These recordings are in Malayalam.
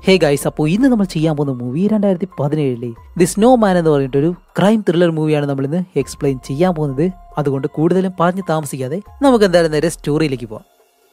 ഹേ ഗൈസ് അപ്പോൾ ഇന്ന് നമ്മൾ ചെയ്യാൻ പോകുന്ന മൂവി രണ്ടായിരത്തി പതിനേഴിലെ ദി സ്നോ മാൻ എന്ന് പറഞ്ഞിട്ടൊരു ക്രൈം ത്രില്ലർ മൂവിയാണ് നമ്മൾ ഇന്ന് എക്സ്പ്ലെയിൻ ചെയ്യാൻ പോകുന്നത് അതുകൊണ്ട് കൂടുതലും പറഞ്ഞു താമസിക്കാതെ നമുക്ക് എന്തായാലും നേരെ സ്റ്റോറിയിലേക്ക് പോവാം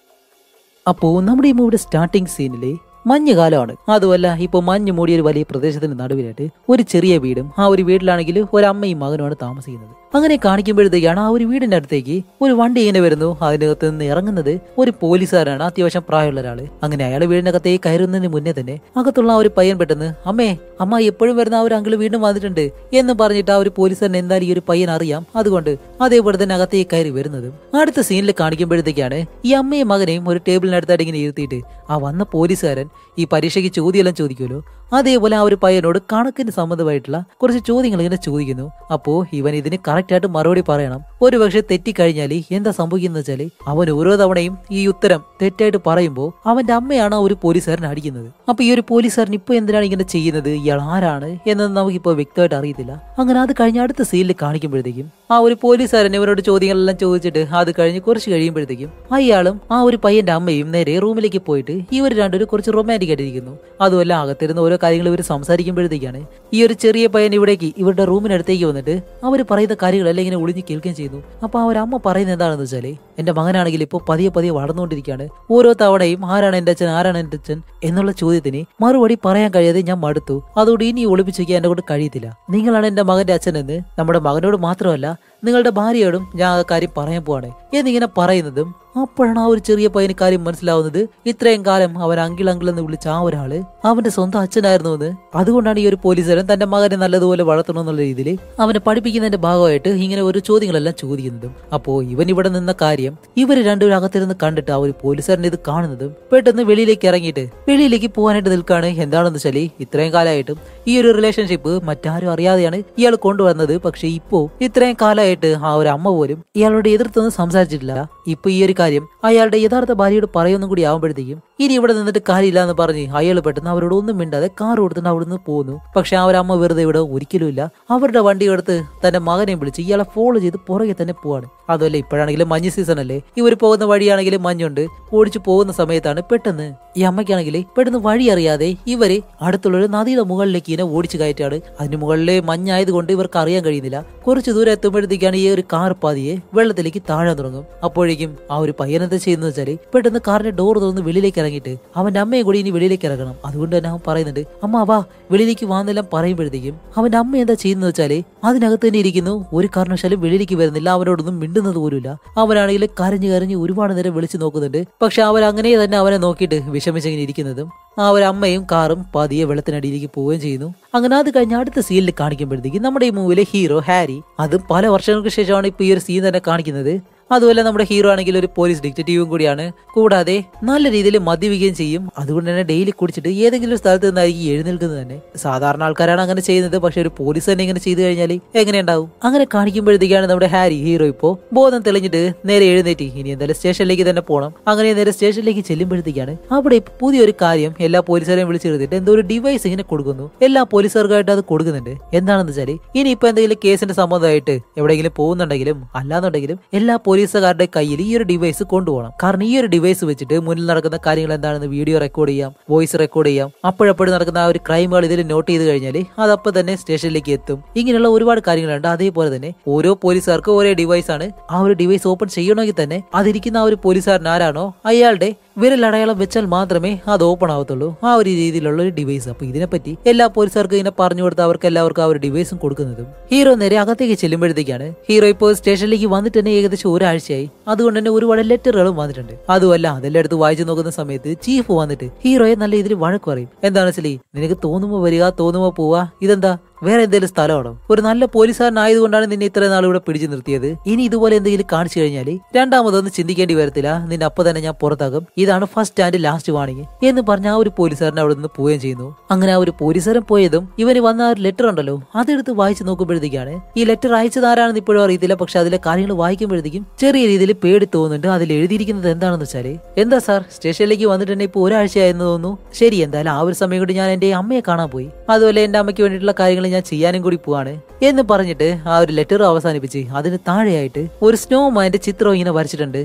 അപ്പോൾ നമ്മുടെ ഈ മൂവിയുടെ സ്റ്റാർട്ടിംഗ് സീനിലെ മഞ്ഞുകാലമാണ് അതുമല്ല ഇപ്പോൾ മഞ്ഞ് മൂടിയ ഒരു വലിയ പ്രദേശത്തിന് നടുവിലായിട്ട് ഒരു ചെറിയ വീടും ആ ഒരു വീട്ടിലാണെങ്കിൽ ഒരമ്മയും മകനുമാണ് താമസിക്കുന്നത് അങ്ങനെ കാണിക്കുമ്പോഴത്തേക്കാണ് ആ ഒരു വീടിന്റെ അടുത്തേക്ക് ഒരു വണ്ടി ഇങ്ങനെ വരുന്നു അതിനകത്ത് നിന്ന് ഇറങ്ങുന്നത് ഒരു പോലീസുകാരാണ് അത്യാവശ്യം പ്രായമുള്ള ഒരാള് അങ്ങനെ അയാൾ വീടിനകത്തേക്ക് കയറുന്നതിന് മുന്നേ തന്നെ അകത്തുള്ള ആ ഒരു പയ്യൻ പെട്ടെന്ന് അമ്മേ അമ്മ എപ്പോഴും വരുന്ന ആ ഒരു അങ്കിള് വീണ്ടും വന്നിട്ടുണ്ട് എന്ന് പറഞ്ഞിട്ട് ആ ഒരു പോലീസുകാരൻ എന്തായാലും ഈ ഒരു പയ്യൻ അറിയാം അതുകൊണ്ട് അതേപോലെ തന്നെ അകത്തേക്ക് കയറി വരുന്നതും അടുത്ത സീനിൽ കാണിക്കുമ്പോഴത്തേക്കാണ് ഈ അമ്മയും മകനെയും ഒരു ടേബിളിനടുത്തായിട്ട് ഇങ്ങനെ ഇരുത്തിയിട്ട് ആ വന്ന പോലീസുകാരൻ ഈ പരീക്ഷയ്ക്ക് ചോദ്യമെല്ലാം ചോദിക്കുമല്ലോ അതേപോലെ ആ ഒരു പയ്യനോട് കണക്കിന് സംബന്ധമായിട്ടുള്ള കുറച്ച് ചോദ്യങ്ങൾ ഇങ്ങനെ ചോദിക്കുന്നു അപ്പോ ഇവൻ ഇതിന് കറക്റ്റ് ആയിട്ട് മറുപടി പറയണം ഒരു പക്ഷെ തെറ്റിക്കഴിഞ്ഞാൽ എന്താ സംഭവിക്കുന്നത് വെച്ചാല് അവൻ ഓരോ തവണയും ഈ ഉത്തരം തെറ്റായിട്ട് പറയുമ്പോൾ അവന്റെ അമ്മയാണ് ആ ഒരു പോലീസുകാരൻ അടിക്കുന്നത് അപ്പൊ ഈ ഒരു പോലീസുകാരൻ ഇപ്പൊ എന്തിനാണ് ഇങ്ങനെ ചെയ്യുന്നത് ഇയാൾ ആരാണ് എന്നത് നമുക്കിപ്പോ വ്യക്തമായിട്ട് അറിയത്തില്ല അങ്ങനെ അത് കഴിഞ്ഞ അടുത്ത സീനിൽ കാണിക്കുമ്പോഴത്തേക്കും ആ ഒരു പോലീസുകാരൻ ഇവരോട് ചോദ്യങ്ങളെല്ലാം ചോദിച്ചിട്ട് അത് കഴിഞ്ഞ് കുറച്ച് കഴിയുമ്പോഴത്തേക്കും അയാളും ആ ഒരു പയ്യന്റെ അമ്മയും നേരെ റൂമിലേക്ക് പോയിട്ട് ഇവർ രണ്ടുപേരും കുറച്ച് റൊമാൻറ്റിക് ആയിട്ടിരിക്കുന്നു അതുമല്ല അകത്തിരുന്ന് ഓരോ കാര്യങ്ങൾ ഇവർ സംസാരിക്കുമ്പോഴത്തേക്കാണ് ഈ ഒരു ചെറിയ പയ്യൻ ഇവിടേക്ക് ഇവരുടെ റൂമിനടുത്തേക്ക് വന്നിട്ട് അവർ പറയുന്ന കാര്യങ്ങളെല്ലാം ഇങ്ങനെ ഒളിഞ്ഞ് കേൾക്കുകയും ചെയ്യുന്നു അപ്പൊ ആ ഒരു അമ്മ പറയുന്നത് എന്താണെന്ന് വെച്ചാല് എന്റെ മകനാണെങ്കിൽ ഇപ്പോൾ പതിയെ പതിയെ വളർന്നുകൊണ്ടിരിക്കുകയാണ് ഓരോ തവണയും ആരാണ് എന്റെ അച്ഛൻ ആരാണ് എന്റെ അച്ഛൻ എന്നുള്ള ചോദ്യത്തിന് മറുപടി പറയാൻ കഴിയാതെ ഞാൻ മടുത്തു അതുകൊണ്ട് ഇനി ഒളിപ്പിച്ച് വയ്ക്കാൻ എന്നെ കൊണ്ട് കഴിയത്തില്ല നിങ്ങളാണ് എന്റെ മകന്റെ അച്ഛനെന്ന് നമ്മുടെ മകനോട് മാത്രമല്ല നിങ്ങളുടെ ഭാര്യയോടും ഞാൻ ആ കാര്യം പറയാൻ പോവാണ് എന്നിങ്ങനെ പറയുന്നതും അപ്പോഴാണ് ആ ഒരു ചെറിയ പയ്യന് കാര്യം മനസ്സിലാവുന്നത് ഇത്രയും കാലം അവൻ അങ്കിൾ അങ്കിൾ എന്ന് വിളിച്ച ആ ഒരാള് അവന്റെ സ്വന്തം അച്ഛനായിരുന്നു എന്ന് അതുകൊണ്ടാണ് ഈ ഒരു പോലീസുകാരൻ തന്റെ മകനെ നല്ലതുപോലെ വളർത്തണം എന്നുള്ള രീതിയിൽ അവനെ പഠിപ്പിക്കുന്നതിന്റെ ഭാഗമായിട്ട് ഇങ്ങനെ ഒരു ചോദ്യങ്ങളെല്ലാം ചോദിക്കുന്നതും അപ്പോ ഇവൻ ഇവിടെ നിന്ന കാര്യം ഇവര് രണ്ടുപേരും അകത്തിരുന്ന് കണ്ടിട്ട് ആ ഒരു പോലീസുകാരൻ ഇത് കാണുന്നതും പെട്ടെന്ന് വെളിയിലേക്ക് ഇറങ്ങിയിട്ട് വെളിയിലേക്ക് പോകാനായിട്ട് നിൽക്കാണ് എന്താണെന്ന് വെച്ചാൽ ഇത്രയും കാലമായിട്ടും ഈ ഒരു റിലേഷൻഷിപ്പ് മറ്റാരും അറിയാതെയാണ് ഇയാൾ കൊണ്ടുവന്നത് പക്ഷെ ഇപ്പോ ഇത്രയും കാലമായിട്ട് ആ ഒരു അമ്മ പോലും ഇയാളോട് എതിർത്തൊന്നും സംസാരിച്ചിട്ടില്ല ഇപ്പൊ ഈ ഒരു കാര്യം അയാളുടെ യഥാർത്ഥ ഭാര്യയോട് പറയുന്നും കൂടി ആവുമ്പോഴത്തേക്കും ഇനി ഇവിടെ നിന്നിട്ട് കാര്യമില്ല എന്ന് പറഞ്ഞ് അയാൾ പെട്ടെന്ന് അവരോട് ഒന്നും മിണ്ടാതെ കാർ കൊടുത്തിട്ട് അവിടുന്ന് പോകുന്നു പക്ഷെ ആ ഒരു അമ്മ വെറുതെ ഇവിടെ ഒരിക്കലും ഇല്ല അവരുടെ വണ്ടി എടുത്ത് തന്റെ മകനെ വിളിച്ച് ഇയാളെ ഫോളോ ചെയ്ത് പുറകെ തന്നെ പോവാണ് അതുമല്ല ഇപ്പോഴാണെങ്കിലും മഞ്ഞ് സീസൺ അല്ലേ ഇവർ പോകുന്ന വഴിയാണെങ്കിലും മഞ്ഞുണ്ട് ഓടിച്ചു പോകുന്ന സമയത്താണ് പെട്ടെന്ന് ഈ അമ്മയ്ക്കാണെങ്കിൽ പെട്ടെന്ന് വഴി അറിയാതെ ഇവര് അടുത്തുള്ള ഒരു നദിയുടെ മുകളിലേക്ക് ഇങ്ങനെ ഓടിച്ചു കയറ്റാണ് അതിന് മുകളിലെ മഞ്ഞായതുകൊണ്ട് ഇവർക്ക് അറിയാൻ കഴിയുന്നില്ല കുറച്ച് ദൂരം എത്തുമ്പോഴത്തേക്കാണ് ഈ ഒരു കാർ പാതിയെ വെള്ളത്തിലേക്ക് താഴാൻ തുടങ്ങും അപ്പോഴേക്കും ആ ഒരു പയ്യൻ എന്താ ചെയ്യുന്നത് വെച്ചാല് പെട്ടെന്ന് കാറിന്റെ ഡോർ തുറന്ന് വെളിയിലേക്ക് ഇറങ്ങിയിട്ട് അവന്റെ അമ്മയെ കൂടി ഇനി വെളിയിലേക്ക് ഇറങ്ങണം അതുകൊണ്ട് തന്നെ അവൻ പറയുന്നുണ്ട് അമ്മ വാ വെളിയിലേക്ക് വാന്നെല്ലാം പറയുമ്പോഴത്തേക്കും അവന്റെ അമ്മ എന്താ ചെയ്യുന്നത് വെച്ചാല് അതിനകത്ത് തന്നെ ഇരിക്കുന്നു ഒരു കാരണവശാലും വെളിയിലേക്ക് വരുന്നില്ല അവനോടൊന്നും മിണ്ടുന്നത് പോലുമില്ല അവനാണെങ്കിൽ കരഞ്ഞു കരഞ്ഞ് ഒരുപാട് നേരം വിളിച്ചു നോക്കുന്നുണ്ട് പക്ഷെ അവൻ അങ്ങനെ തന്നെ അവനെ നോക്കിയിട്ട് വിഷമിച്ചിങ്ങനെ ഇരിക്കുന്നതും ആ ഒരു അമ്മയും കാറും പതിയെ വെള്ളത്തിനടിയിലേക്ക് പോവുകയും ചെയ്യുന്നു അങ്ങനെ അത് കഴിഞ്ഞ അടുത്ത സീനിൽ കാണിക്കുമ്പോഴത്തേക്ക് നമ്മുടെ ഈ മൂവിയിലെ ഹീറോ ഹാരി അതും പല വർഷങ്ങൾക്ക് ശേഷമാണ് ഇപ്പൊ ഈ ഒരു സീൻ തന്നെ കാണിക്കുന്നത് അതുപോലെ നമ്മുടെ ഹീറോ ആണെങ്കിൽ ഒരു പോലീസ് ഡിറ്റക്റ്റീവും കൂടിയാണ് കൂടാതെ നല്ല രീതിയിൽ മദ്യപിക്കുകയും ചെയ്യും അതുകൊണ്ട് തന്നെ ഡെയിലി കുടിച്ചിട്ട് ഏതെങ്കിലും ഒരു സ്ഥലത്ത് നിന്നായിരിക്കും എഴുന്നേൽക്കുന്നത് തന്നെ സാധാരണ ആൾക്കാരാണ് അങ്ങനെ ചെയ്യുന്നത് പക്ഷെ ഒരു പോലീസ് തന്നെ ഇങ്ങനെ ചെയ്തു കഴിഞ്ഞാൽ എങ്ങനെയുണ്ടാവും അങ്ങനെ കാണിക്കുമ്പോഴത്തേക്കാണ് നമ്മുടെ ഹാരി ഹീറോ ഇപ്പോ ബോധം തെളിഞ്ഞിട്ട് നേരെ എഴുന്നേറ്റ് ഇനി എന്തായാലും സ്റ്റേഷനിലേക്ക് തന്നെ പോകണം അങ്ങനെ നേരെ സ്റ്റേഷനിലേക്ക് ചെല്ലുമ്പോഴത്തേക്കാണ് അവിടെ ഇപ്പൊ പുതിയൊരു കാര്യം എല്ലാ പോലീസുകാരെയും വിളിച്ചെടുത്തിട്ട് എന്തോ ഒരു ഡിവൈസ് ഇങ്ങനെ കൊടുക്കുന്നു എല്ലാ പോലീസുകാർക്കായിട്ട് അത് കൊടുക്കുന്നുണ്ട് എന്താണെന്ന് വെച്ചാൽ ഇനി ഇപ്പൊ എന്തെങ്കിലും കേസിന്റെ സംബന്ധമായിട്ട് എവിടെയെങ്കിലും പോകുന്നുണ്ടെങ്കിലും അല്ലാന്നുണ്ടെങ്കിലും എല്ലാ പോലീസുകാരുടെ കയ്യിൽ ഈ ഒരു ഡിവൈസ് കൊണ്ടുപോകണം കാരണം ഈ ഒരു ഡിവൈസ് വെച്ചിട്ട് മുന്നിൽ നടക്കുന്ന കാര്യങ്ങൾ എന്താണെന്ന് വീഡിയോ റെക്കോർഡ് ചെയ്യാം വോയിസ് റെക്കോർഡ് ചെയ്യാം അപ്പോഴപ്പോഴും നടക്കുന്ന ആ ഒരു ക്രൈമുകൾ ഇതിൽ നോട്ട് ചെയ്ത് കഴിഞ്ഞാൽ അതപ്പോൾ തന്നെ സ്റ്റേഷനിലേക്ക് എത്തും ഇങ്ങനെയുള്ള ഒരുപാട് കാര്യങ്ങളുണ്ട് അതേപോലെ തന്നെ ഓരോ പോലീസുകാർക്കും ഓരോ ഡിവൈസ് ആണ് ആ ഒരു ഡിവൈസ് ഓപ്പൺ ചെയ്യണമെങ്കിൽ തന്നെ അതിരിക്കുന്ന ആ ഒരു പോലീസുകാരൻ ആരാണോ അയാളുടെ വിരലടയാളം വെച്ചാൽ മാത്രമേ അത് ഓപ്പൺ ആവത്തുള്ളൂ ആ ഒരു രീതിയിലുള്ള ഒരു ഡിവൈസ് അപ്പൊ ഇതിനെപ്പറ്റി എല്ലാ പോലീസുകാർക്കും ഇതിനെ പറഞ്ഞു കൊടുത്ത് അവർക്ക് എല്ലാവർക്കും ആ ഒരു ഡിവൈസും കൊടുക്കുന്നതും ഹീറോ നേരെ അകത്തേക്ക് ചെല്ലുമ്പോഴത്തേക്കാണ് ഹീറോ ഇപ്പോൾ സ്റ്റേഷനിലേക്ക് വന്നിട്ട് തന്നെ ഏകദേശം ഒരാഴ്ചയായി അതുകൊണ്ട് തന്നെ ഒരുപാട് ലെറ്ററുകളും വന്നിട്ടുണ്ട് അതുമല്ല അതെല്ലാം എടുത്ത് വായിച്ചു നോക്കുന്ന സമയത്ത് ചീഫ് വന്നിട്ട് ഹീറോയെ നല്ല ഇതിൽ വഴക്ക് പറയും എന്താണ് വെച്ചാൽ നിനക്ക് തോന്നുമ്പോ വരിക തോന്നുമ്പോ പോവാ ഇതെന്താ വേറെ എന്തെങ്കിലും സ്ഥലമാണോ ഒരു നല്ല പോലീസുകാരനായതുകൊണ്ടാണ് നിന്നെ ഇത്രയും നാൾ ഇവിടെ പിടിച്ചു നിർത്തിയത് ഇനി ഇതുപോലെ എന്തെങ്കിലും കാണിച്ചു കഴിഞ്ഞാൽ രണ്ടാമതൊന്നും ചിന്തിക്കേണ്ടി വരത്തില്ല നിന്നെ അപ്പൊ തന്നെ ഞാൻ പുറത്താകും ഇതാണ് ഫസ്റ്റ് ആൻഡ് ലാസ്റ്റ് വാണിംഗ് എന്ന് പറഞ്ഞ ആ ഒരു പോലീസുകാരൻ അവിടെ നിന്ന് പോവുകയും ചെയ്യുന്നു അങ്ങനെ ആ ഒരു പോലീസുകാരൻ പോയതും ഇവന് വന്ന ആ ഒരു ലെറ്റർ ഉണ്ടല്ലോ അതെടുത്ത് വായിച്ചു നോക്കുമ്പോഴത്തേക്കാണ് ഈ ലെറ്റർ അയച്ചത് ആരാണെന്ന് ഇപ്പോഴും അറിയത്തില്ല പക്ഷെ അതിലെ കാര്യങ്ങൾ വായിക്കുമ്പോഴത്തേക്കും ചെറിയ രീതിയിൽ പേടി തോന്നുന്നുണ്ട് അതിൽ എഴുതിയിരിക്കുന്നത് എന്താണെന്ന് വെച്ചാല് എന്താ സാർ സ്റ്റേഷനിലേക്ക് വന്നിട്ട് തന്നെ ഇപ്പൊ ഒരാഴ്ചയായെന്ന് തോന്നുന്നു ശരി എന്തായാലും ആ ഒരു സമയം കൊണ്ട് ഞാൻ എന്റെ അമ്മയെ കാണാൻ പോയി അതുപോലെ എന്റെ അമ്മയ്ക്ക് വേണ്ടിയിട്ടുള്ള കാര്യങ്ങൾ ഞാൻ ചെയ്യാനും കൂടി പോവാണ് എന്ന് പറഞ്ഞിട്ട് ആ ഒരു ലെറ്റർ അവസാനിപ്പിച്ച് അതിന് താഴെയായിട്ട് ഒരു സ്നോമാന്റെ ചിത്രം ഇങ്ങനെ വരച്ചിട്ടുണ്ട്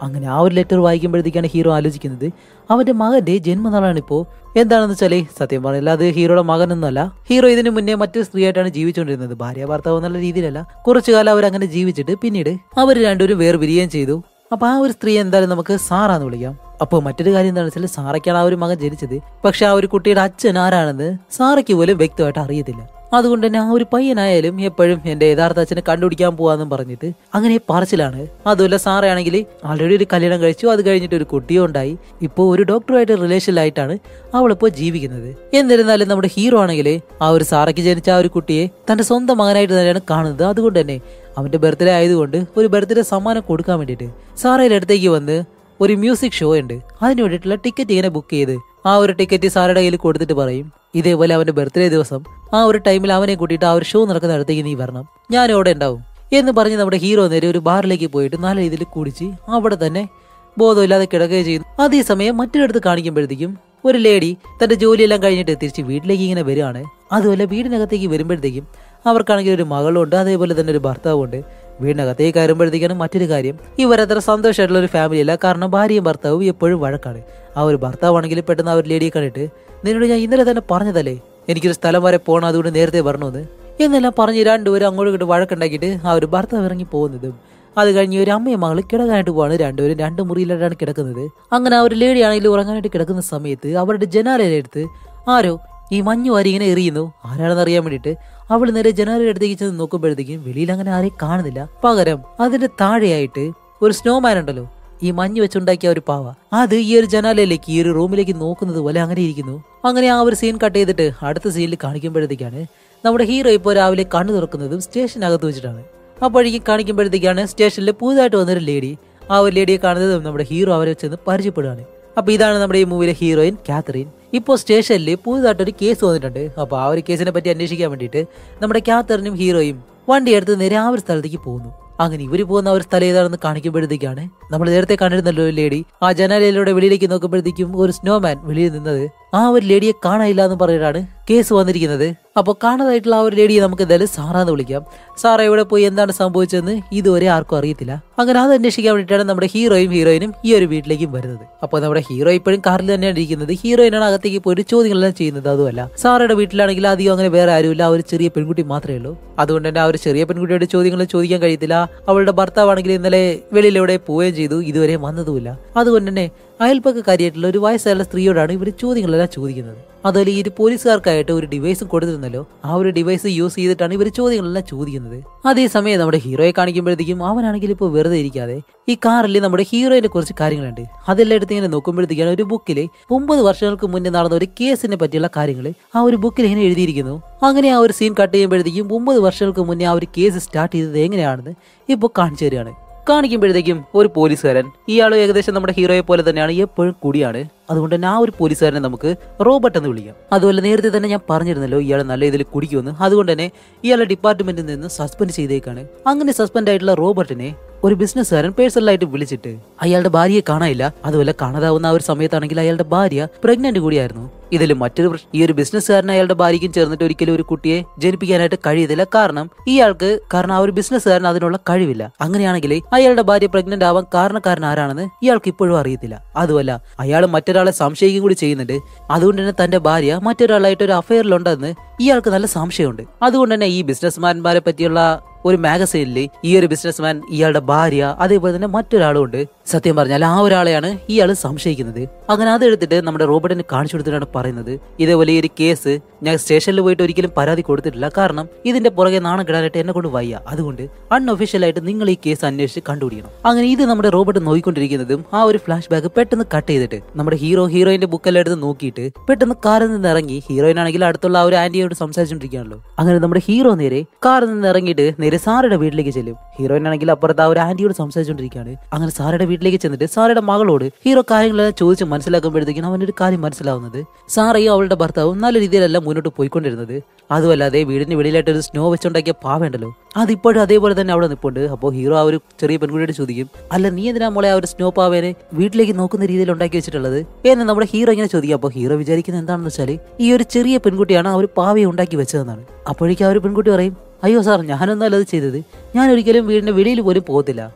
അങ്ങനെ ആ ഒരു ലെറ്റർ വായിക്കുമ്പോഴത്തേക്കാണ് ഹീറോ ആലോചിക്കുന്നത് അവന്റെ മകന്റെ ജന്മനാളാണ് ഇപ്പോ എന്താണെന്ന് വെച്ചാലേ സത്യം പറയില്ല അത് ഹീറോയുടെ മകനൊന്നുമല്ല ഹീറോ ഇതിനു മുന്നേ മറ്റൊരു സ്ത്രീയായിട്ടാണ് ജീവിച്ചുകൊണ്ടിരുന്നത് ഭാര്യ ഭർത്താവ് എന്നുള്ള രീതിയിലല്ല കുറച്ചു കാലം അവർ അങ്ങനെ ജീവിച്ചിട്ട് പിന്നീട് അവർ രണ്ടുപേരും വേർപിരിയുകയും ചെയ്തു അപ്പൊ ആ ഒരു സ്ത്രീ എന്തായാലും നമുക്ക് സാറാന്ന് വിളിക്കാം അപ്പോൾ മറ്റൊരു കാര്യം എന്താണെന്ന് വെച്ചാൽ സാറയ്ക്കാണ് ആ ഒരു മകൻ ജനിച്ചത് പക്ഷെ ആ ഒരു കുട്ടിയുടെ അച്ഛൻ ആരാണെന്ന് സാറയ്ക്ക് പോലും വ്യക്തമായിട്ട് അറിയത്തില്ല അതുകൊണ്ട് തന്നെ ആ ഒരു പയ്യനായാലും എപ്പോഴും എന്റെ യഥാർത്ഥ അച്ഛനെ കണ്ടുപിടിക്കാൻ പോവാന്നും പറഞ്ഞിട്ട് അങ്ങനെ പറച്ചിലാണ് അതുമല്ല സാറയാണെങ്കിൽ ആൾറെഡി ഒരു കല്യാണം കഴിച്ചു അത് കഴിഞ്ഞിട്ട് ഒരു കുട്ടിയും ഉണ്ടായി ഇപ്പോൾ ഒരു ഡോക്ടറുമായിട്ട് റിലേഷനിലായിട്ടാണ് അവളിപ്പോൾ ജീവിക്കുന്നത് എന്നിരുന്നാലും നമ്മുടെ ഹീറോ ആണെങ്കിൽ ആ ഒരു സാറയ്ക്ക് ജനിച്ച ആ ഒരു കുട്ടിയെ തന്റെ സ്വന്തം മകനായിട്ട് തന്നെയാണ് കാണുന്നത് അതുകൊണ്ട് തന്നെ അവന്റെ ബർത്ത്ഡേ ആയതുകൊണ്ട് ഒരു ബർത്ത്ഡേ സമ്മാനം കൊടുക്കാൻ വേണ്ടിയിട്ട് സാറയുടെ അടുത്തേക്ക് വന്ന് ഒരു മ്യൂസിക് ഷോ ഉണ്ട് അതിന് വേണ്ടിയിട്ടുള്ള ടിക്കറ്റ് ഇങ്ങനെ ബുക്ക് ചെയ്ത് ആ ഒരു ടിക്കറ്റ് സാറുടെ കയ്യിൽ കൊടുത്തിട്ട് പറയും ഇതേപോലെ അവന്റെ ബർത്ത്ഡേ ദിവസം ആ ഒരു ടൈമിൽ അവനെ കൂട്ടിയിട്ട് ആ ഒരു ഷോ നടക്കുന്ന അടുത്തേക്ക് നീ വരണം ഞാൻ അവിടെ ഉണ്ടാവും എന്ന് പറഞ്ഞ് നമ്മുടെ ഹീറോ നേരെ ഒരു ബാറിലേക്ക് പോയിട്ട് നല്ല രീതിയിൽ കുടിച്ച് അവിടെ തന്നെ ബോധമില്ലാതെ കിടക്കുകയും ചെയ്യുന്നു അതേസമയം മറ്റൊരിടത്ത് കാണിക്കുമ്പോഴത്തേക്കും ഒരു ലേഡി തന്റെ ജോലിയെല്ലാം കഴിഞ്ഞിട്ട് തിരിച്ച് വീട്ടിലേക്ക് ഇങ്ങനെ വരികയാണ് അതുപോലെ വീടിനകത്തേക്ക് വരുമ്പോഴത്തേക്കും അവർക്കാണെങ്കിൽ ഒരു മകളുണ്ട് അതേപോലെ തന്നെ ഒരു ഭർത്താവുണ്ട് വീടിനകത്തേക്ക് കയറുമ്പോഴത്തേക്കാണ് മറ്റൊരു കാര്യം ഇവരത്ര സന്തോഷമായിട്ടുള്ള ഒരു ഫാമിലി അല്ല കാരണം ഭാര്യയും ഭർത്താവും എപ്പോഴും വഴക്കാണ് ആ ഒരു ഭർത്താവാണെങ്കിൽ പെട്ടെന്ന് ആ ഒരു ലേഡിയെ കണ്ടിട്ട് നിന്നോട് ഞാൻ ഇന്നലെ തന്നെ പറഞ്ഞതല്ലേ എനിക്കൊരു സ്ഥലം വരെ പോകണം അതുകൊണ്ട് നേരത്തെ വരണമെന്ന് എന്നെല്ലാം പറഞ്ഞ് രണ്ടുപേരും അങ്ങോട്ടും ഇങ്ങോട്ട് വഴക്കുണ്ടാക്കിയിട്ട് ആ ഒരു ഭർത്താവ് ഇറങ്ങി പോകുന്നതും അത് കഴിഞ്ഞ് ഒരു അമ്മയും മകള് കിടക്കാനായിട്ട് പോവാണ് രണ്ടുപേരും രണ്ട് മുറിയിലായിട്ടാണ് കിടക്കുന്നത് അങ്ങനെ ആ ഒരു ലേഡി ആണെങ്കിൽ ഉറങ്ങാനായിട്ട് കിടക്കുന്ന സമയത്ത് അവരുടെ ജനാലയിലെടുത്ത് ആരോ ഈ മഞ്ഞു വാരി ഇങ്ങനെ എറിയുന്നു ആരാണെന്ന് അറിയാൻ വേണ്ടിയിട്ട് അവൾ നേരെ ജനാലയുടെ അടുത്തേക്ക് ചെന്ന് നോക്കുമ്പോഴത്തേക്കും വെളിയിൽ അങ്ങനെ ആരെയും കാണുന്നില്ല പകരം അതിന്റെ താഴെയായിട്ട് ഒരു സ്നോമാൻ ഉണ്ടല്ലോ ഈ മഞ്ഞ് വെച്ചുണ്ടാക്കിയ ഒരു പാവ അത് ഈ ഒരു ജനാലയിലേക്ക് ഈ ഒരു റൂമിലേക്ക് നോക്കുന്നത് പോലെ അങ്ങനെ ഇരിക്കുന്നു അങ്ങനെ ആ ഒരു സീൻ കട്ട് ചെയ്തിട്ട് അടുത്ത സീനിൽ കാണിക്കുമ്പോഴത്തേക്കാണ് നമ്മുടെ ഹീറോ ഇപ്പോൾ രാവിലെ കണ്ണു തുറക്കുന്നതും സ്റ്റേഷനകത്ത് വെച്ചിട്ടാണ് അപ്പോഴേക്കും കാണിക്കുമ്പോഴത്തേക്കാണ് സ്റ്റേഷനിൽ പുതുതായിട്ട് വന്നൊരു ലേഡി ആ ഒരു ലേഡിയെ കാണുന്നതും നമ്മുടെ ഹീറോ അവരെ ചെന്ന് പരിചയപ്പെടുകയാണ് അപ്പൊ ഇതാണ് നമ്മുടെ ഈ മൂവിയിലെ ഹീറോയിൻ കാത്തറിൻ ഇപ്പോൾ സ്റ്റേഷനിൽ പുതുതായിട്ടൊരു കേസ് വന്നിട്ടുണ്ട് അപ്പോൾ ആ ഒരു കേസിനെ പറ്റി അന്വേഷിക്കാൻ വേണ്ടിയിട്ട് നമ്മുടെ കാത്തറിനും ഹീറോയും വണ്ടി എടുത്ത് നേരെ ആ ഒരു സ്ഥലത്തേക്ക് പോകുന്നു അങ്ങനെ ഇവര് പോകുന്ന ആ ഒരു സ്ഥലം ഏതാണെന്ന് കാണിക്കുമ്പോഴത്തേക്കാണ് നമ്മൾ നേരത്തെ കണ്ടിരുന്നല്ലോ ഒരു ലേഡി ആ ജനാലയിലൂടെ വെളിയിലേക്ക് നോക്കുമ്പോഴത്തേക്കും ഒരു സ്നോമാൻ വെളിയിൽ നിന്നത് ആ ഒരു ലേഡിയെ കാണാനില്ല എന്ന് പറഞ്ഞിട്ടാണ് കേസ് വന്നിരിക്കുന്നത് അപ്പോൾ കാണാതായിട്ടുള്ള ആ ഒരു ലേഡിയെ നമുക്ക് എന്തായാലും സാറാന്ന് വിളിക്കാം സാറ ഇവിടെ പോയി എന്താണ് സംഭവിച്ചതെന്ന് ഇതുവരെ ആർക്കും അറിയത്തില്ല അങ്ങനെ അത് അന്വേഷിക്കാൻ വേണ്ടിയിട്ടാണ് നമ്മുടെ ഹീറോയും ഹീറോയിനും ഈ ഒരു വീട്ടിലേക്കും വരുന്നത് അപ്പോൾ നമ്മുടെ ഹീറോ ഇപ്പോഴും കാറിൽ തന്നെയാണ് ഇരിക്കുന്നത് ഹീറോയിനാണ് അകത്തേക്ക് പോയിട്ട് ചോദ്യങ്ങളെല്ലാം ചെയ്യുന്നത് അതുമല്ല സാറയുടെ വീട്ടിലാണെങ്കിൽ അധികം അങ്ങനെ വേറെ ആരുമില്ല ആ ഒരു ചെറിയ പെൺകുട്ടി മാത്രമേ ഉള്ളൂ അതുകൊണ്ട് തന്നെ ആ ഒരു ചെറിയ പെൺകുട്ടിയുടെ ചോദ്യങ്ങൾ ചോദിക്കാൻ കഴിയത്തില്ല അവളുടെ ഭർത്താവാണെങ്കിൽ ഇന്നലെ വെളിയിലൂടെ പോവുകയും ചെയ്തു ഇതുവരെ വന്നതുമില്ല അതുകൊണ്ട് തന്നെ അയൽപ്പക്കക്കാരിയായിട്ടുള്ള ഒരു വയസ്സായുള്ള സ്ത്രീയോടാണ് ഇവർ ചോദ്യങ്ങളെല്ലാം ചോദിക്കുന്നത് അതുപോലെ ഈ ഒരു പോലീസുകാർക്കായിട്ട് ഒരു ഡിവൈസും കൊടുത്തിരുന്നല്ലോ ആ ഒരു ഡിവൈസ് യൂസ് ചെയ്തിട്ടാണ് ഇവർ ചോദ്യങ്ങളെല്ലാം ചോദിക്കുന്നത് അതേസമയം നമ്മുടെ ഹീറോയെ കാണിക്കുമ്പോഴത്തേക്കും അവനാണെങ്കിൽ ഇപ്പോൾ വെറുതെ ഇരിക്കാതെ ഈ കാറിൽ നമ്മുടെ ഹീറോയിനെ കുറച്ച് കാര്യങ്ങളുണ്ട് അതെല്ലാം എടുത്ത് ഇങ്ങനെ നോക്കുമ്പോഴത്തേക്കാണ് ഒരു ബുക്കിൽ ഒമ്പത് വർഷങ്ങൾക്ക് മുന്നേ നടന്ന ഒരു കേസിനെ പറ്റിയുള്ള കാര്യങ്ങൾ ആ ഒരു ബുക്കിൽ ഇങ്ങനെ എഴുതിയിരിക്കുന്നു അങ്ങനെ ആ ഒരു സീൻ കട്ട് ചെയ്യുമ്പോഴത്തേക്കും ഒമ്പത് വർഷങ്ങൾക്ക് മുന്നേ ആ ഒരു കേസ് സ്റ്റാർട്ട് ചെയ്തത് എങ്ങനെയാണെന്ന് ഇപ്പോൾ കാണിച്ചു തരികയാണ് കാണിക്കുമ്പോഴത്തേക്കും ഒരു പോലീസുകാരൻ ഇയാളും ഏകദേശം നമ്മുടെ ഹീറോയെ പോലെ തന്നെയാണ് എപ്പോഴും കൂടിയാണ് അതുകൊണ്ട് തന്നെ ആ ഒരു പോലീസുകാരനെ നമുക്ക് റോബർട്ട് എന്ന് വിളിക്കാം അതുപോലെ നേരത്തെ തന്നെ ഞാൻ പറഞ്ഞിരുന്നല്ലോ ഇയാൾ നല്ല ഇതിൽ കുടിക്കുമെന്ന് അതുകൊണ്ട് തന്നെ ഇയാളെ ഡിപ്പാർട്ട്മെന്റിൽ നിന്ന് സസ്പെൻഡ് ചെയ്തേക്കാണ് അങ്ങനെ സസ്പെൻഡ് ആയിട്ടുള്ള റോബർട്ടിനെ ഒരു ബിസിനസ്സുകാരൻ പേഴ്സണലായിട്ട് വിളിച്ചിട്ട് അയാളുടെ ഭാര്യയെ കാണാനില്ല അതുപോലെ കാണാതാവുന്ന ആ ഒരു സമയത്താണെങ്കിൽ അയാളുടെ ഭാര്യ പ്രഗ്നന്റ് കൂടിയായിരുന്നു ഇതിൽ മറ്റൊരു പ്രശ്നം ഈ ഒരു ബിസിനസ്സുകാരൻ അയാളുടെ ഭാര്യയ്ക്കും ചേർന്നിട്ട് ഒരിക്കലും ഒരു കുട്ടിയെ ജനിപ്പിക്കാനായിട്ട് കഴിയത്തില്ല കാരണം ഇയാൾക്ക് കാരണം ആ ഒരു ബിസിനസ്സുകാരൻ അതിനുള്ള കഴിവില്ല അങ്ങനെയാണെങ്കിൽ അയാളുടെ ഭാര്യ പ്രഗ്നന്റ് ആവാൻ കാരണക്കാരൻ ആരാണെന്ന് ഇയാൾക്ക് ഇപ്പോഴും അറിയത്തില്ല അതുമല്ല അയാൾ മറ്റൊരാളെ സംശയിക്കും കൂടി ചെയ്യുന്നുണ്ട് അതുകൊണ്ട് തന്നെ തന്റെ ഭാര്യ മറ്റൊരാളായിട്ട് ഒരു അഫയറിലുണ്ടെന്ന് ഇയാൾക്ക് നല്ല സംശയമുണ്ട് അതുകൊണ്ട് തന്നെ ഈ ബിസിനസ്മാൻമാരെ പറ്റിയുള്ള ഒരു മാഗസൈനിൽ ഈ ഒരു ബിസിനസ്മാൻ ഇയാളുടെ ഭാര്യ അതേപോലെ തന്നെ മറ്റൊരാളും ഉണ്ട് സത്യം പറഞ്ഞാൽ ആ ഒരാളെയാണ് ഇയാൾ സംശയിക്കുന്നത് അങ്ങനെ അതെടുത്തിട്ട് നമ്മുടെ റോബർട്ടിന് കാണിച്ചു കൊടുത്തിട്ടാണ് പറയുന്നത് ഇതേപോലെ ഈ ഒരു കേസ് ഞാൻ സ്റ്റേഷനിൽ പോയിട്ട് ഒരിക്കലും പരാതി കൊടുത്തിട്ടില്ല കാരണം ഇതിന്റെ പുറകെ നാണം കിടാനായിട്ട് എന്നെ കൊണ്ട് വയ്യ അതുകൊണ്ട് അൺഒഫീഷ്യലായിട്ട് നിങ്ങൾ ഈ കേസ് അന്വേഷിച്ച് കണ്ടുപിടിക്കണം അങ്ങനെ ഇത് നമ്മുടെ റോബർട്ട് നോക്കിക്കൊണ്ടിരിക്കുന്നതും ആ ഒരു ഫ്ലാഷ് ബാക്ക് പെട്ടെന്ന് കട്ട് ചെയ്തിട്ട് നമ്മുടെ ഹീറോ ഹീറോയിന്റെ ബുക്കെല്ലാം എടുത്ത് നോക്കിയിട്ട് പെട്ടെന്ന് കാറിൽ നിന്ന് ഇറങ്ങി ഹീറോയിൻ ആണെങ്കിൽ അടുത്തുള്ള ആ ഒരു ആന്റിയോട് സംസാരിച്ചുകൊണ്ടിരിക്കുകയാണല്ലോ അങ്ങനെ നമ്മുടെ ഹീറോ നേരെ കാറിൽ നിന്ന് ഇറങ്ങിയിട്ട് നേരെ സാറയുടെ വീട്ടിലേക്ക് ചെല്ലും ഹീറോയിൻ ആണെങ്കിൽ അപ്പുറത്ത് ആ ഒരു ആന്റിയോട് സംസാരിച്ചുകൊണ്ടിരിക്കുകയാണ് അങ്ങനെ സാറയുടെ വീട്ടിലേക്ക് ചെന്നിട്ട് സാറയുടെ മകളോട് ഹീറോ കാര്യങ്ങളെല്ലാം ചോദിച്ച് മനസ്സിലാക്കുമ്പോഴത്തേക്കും അവനൊരു കാര്യം മനസ്സിലാവുന്നത് സാറയും അവളുടെ ഭർത്താവും നല്ല രീതിയിലല്ല മുന്നോട്ട് പോയിക്കൊണ്ടിരുന്നത് അതുമല്ലാതെ വീടിന് വെളിയിലായിട്ട് ഒരു സ്നോ വെച്ചുണ്ടാക്കിയ പാവയുണ്ടല്ലോ അതിപ്പോഴും അതേപോലെ തന്നെ അവിടെ നിൽപ്പുണ്ട് അപ്പോൾ ഹീറോ ആ ഒരു ചെറിയ പെൺകുട്ടിയോട് ചോദിക്കും അല്ല നീ എന്തിനാ മോളെ ആ ഒരു സ്നോ പാവേനെ വീട്ടിലേക്ക് നോക്കുന്ന രീതിയിൽ ഉണ്ടാക്കി വെച്ചിട്ടുള്ളത് എന്ന് നമ്മുടെ ഹീറോ ഇങ്ങനെ ചോദിക്കും അപ്പോൾ ഹീറോ വിചാരിക്കുന്നത് എന്താണെന്ന് വെച്ചാൽ ഈ ഒരു ചെറിയ പെൺകുട്ടിയാണ് ആ ഒരു പാവയെ ഉണ്ടാക്കി വെച്ചതെന്നാണ് അപ്പോഴേക്കും ആ ഒരു പെൺകുട്ടി പറയും അയ്യോ സാർ ഞാനൊന്നല്ല അത് ചെയ്തത് ഞാൻ ഒരിക്കലും വീടിന്റെ വെളിയിൽ പോലും പോകത്തില്ല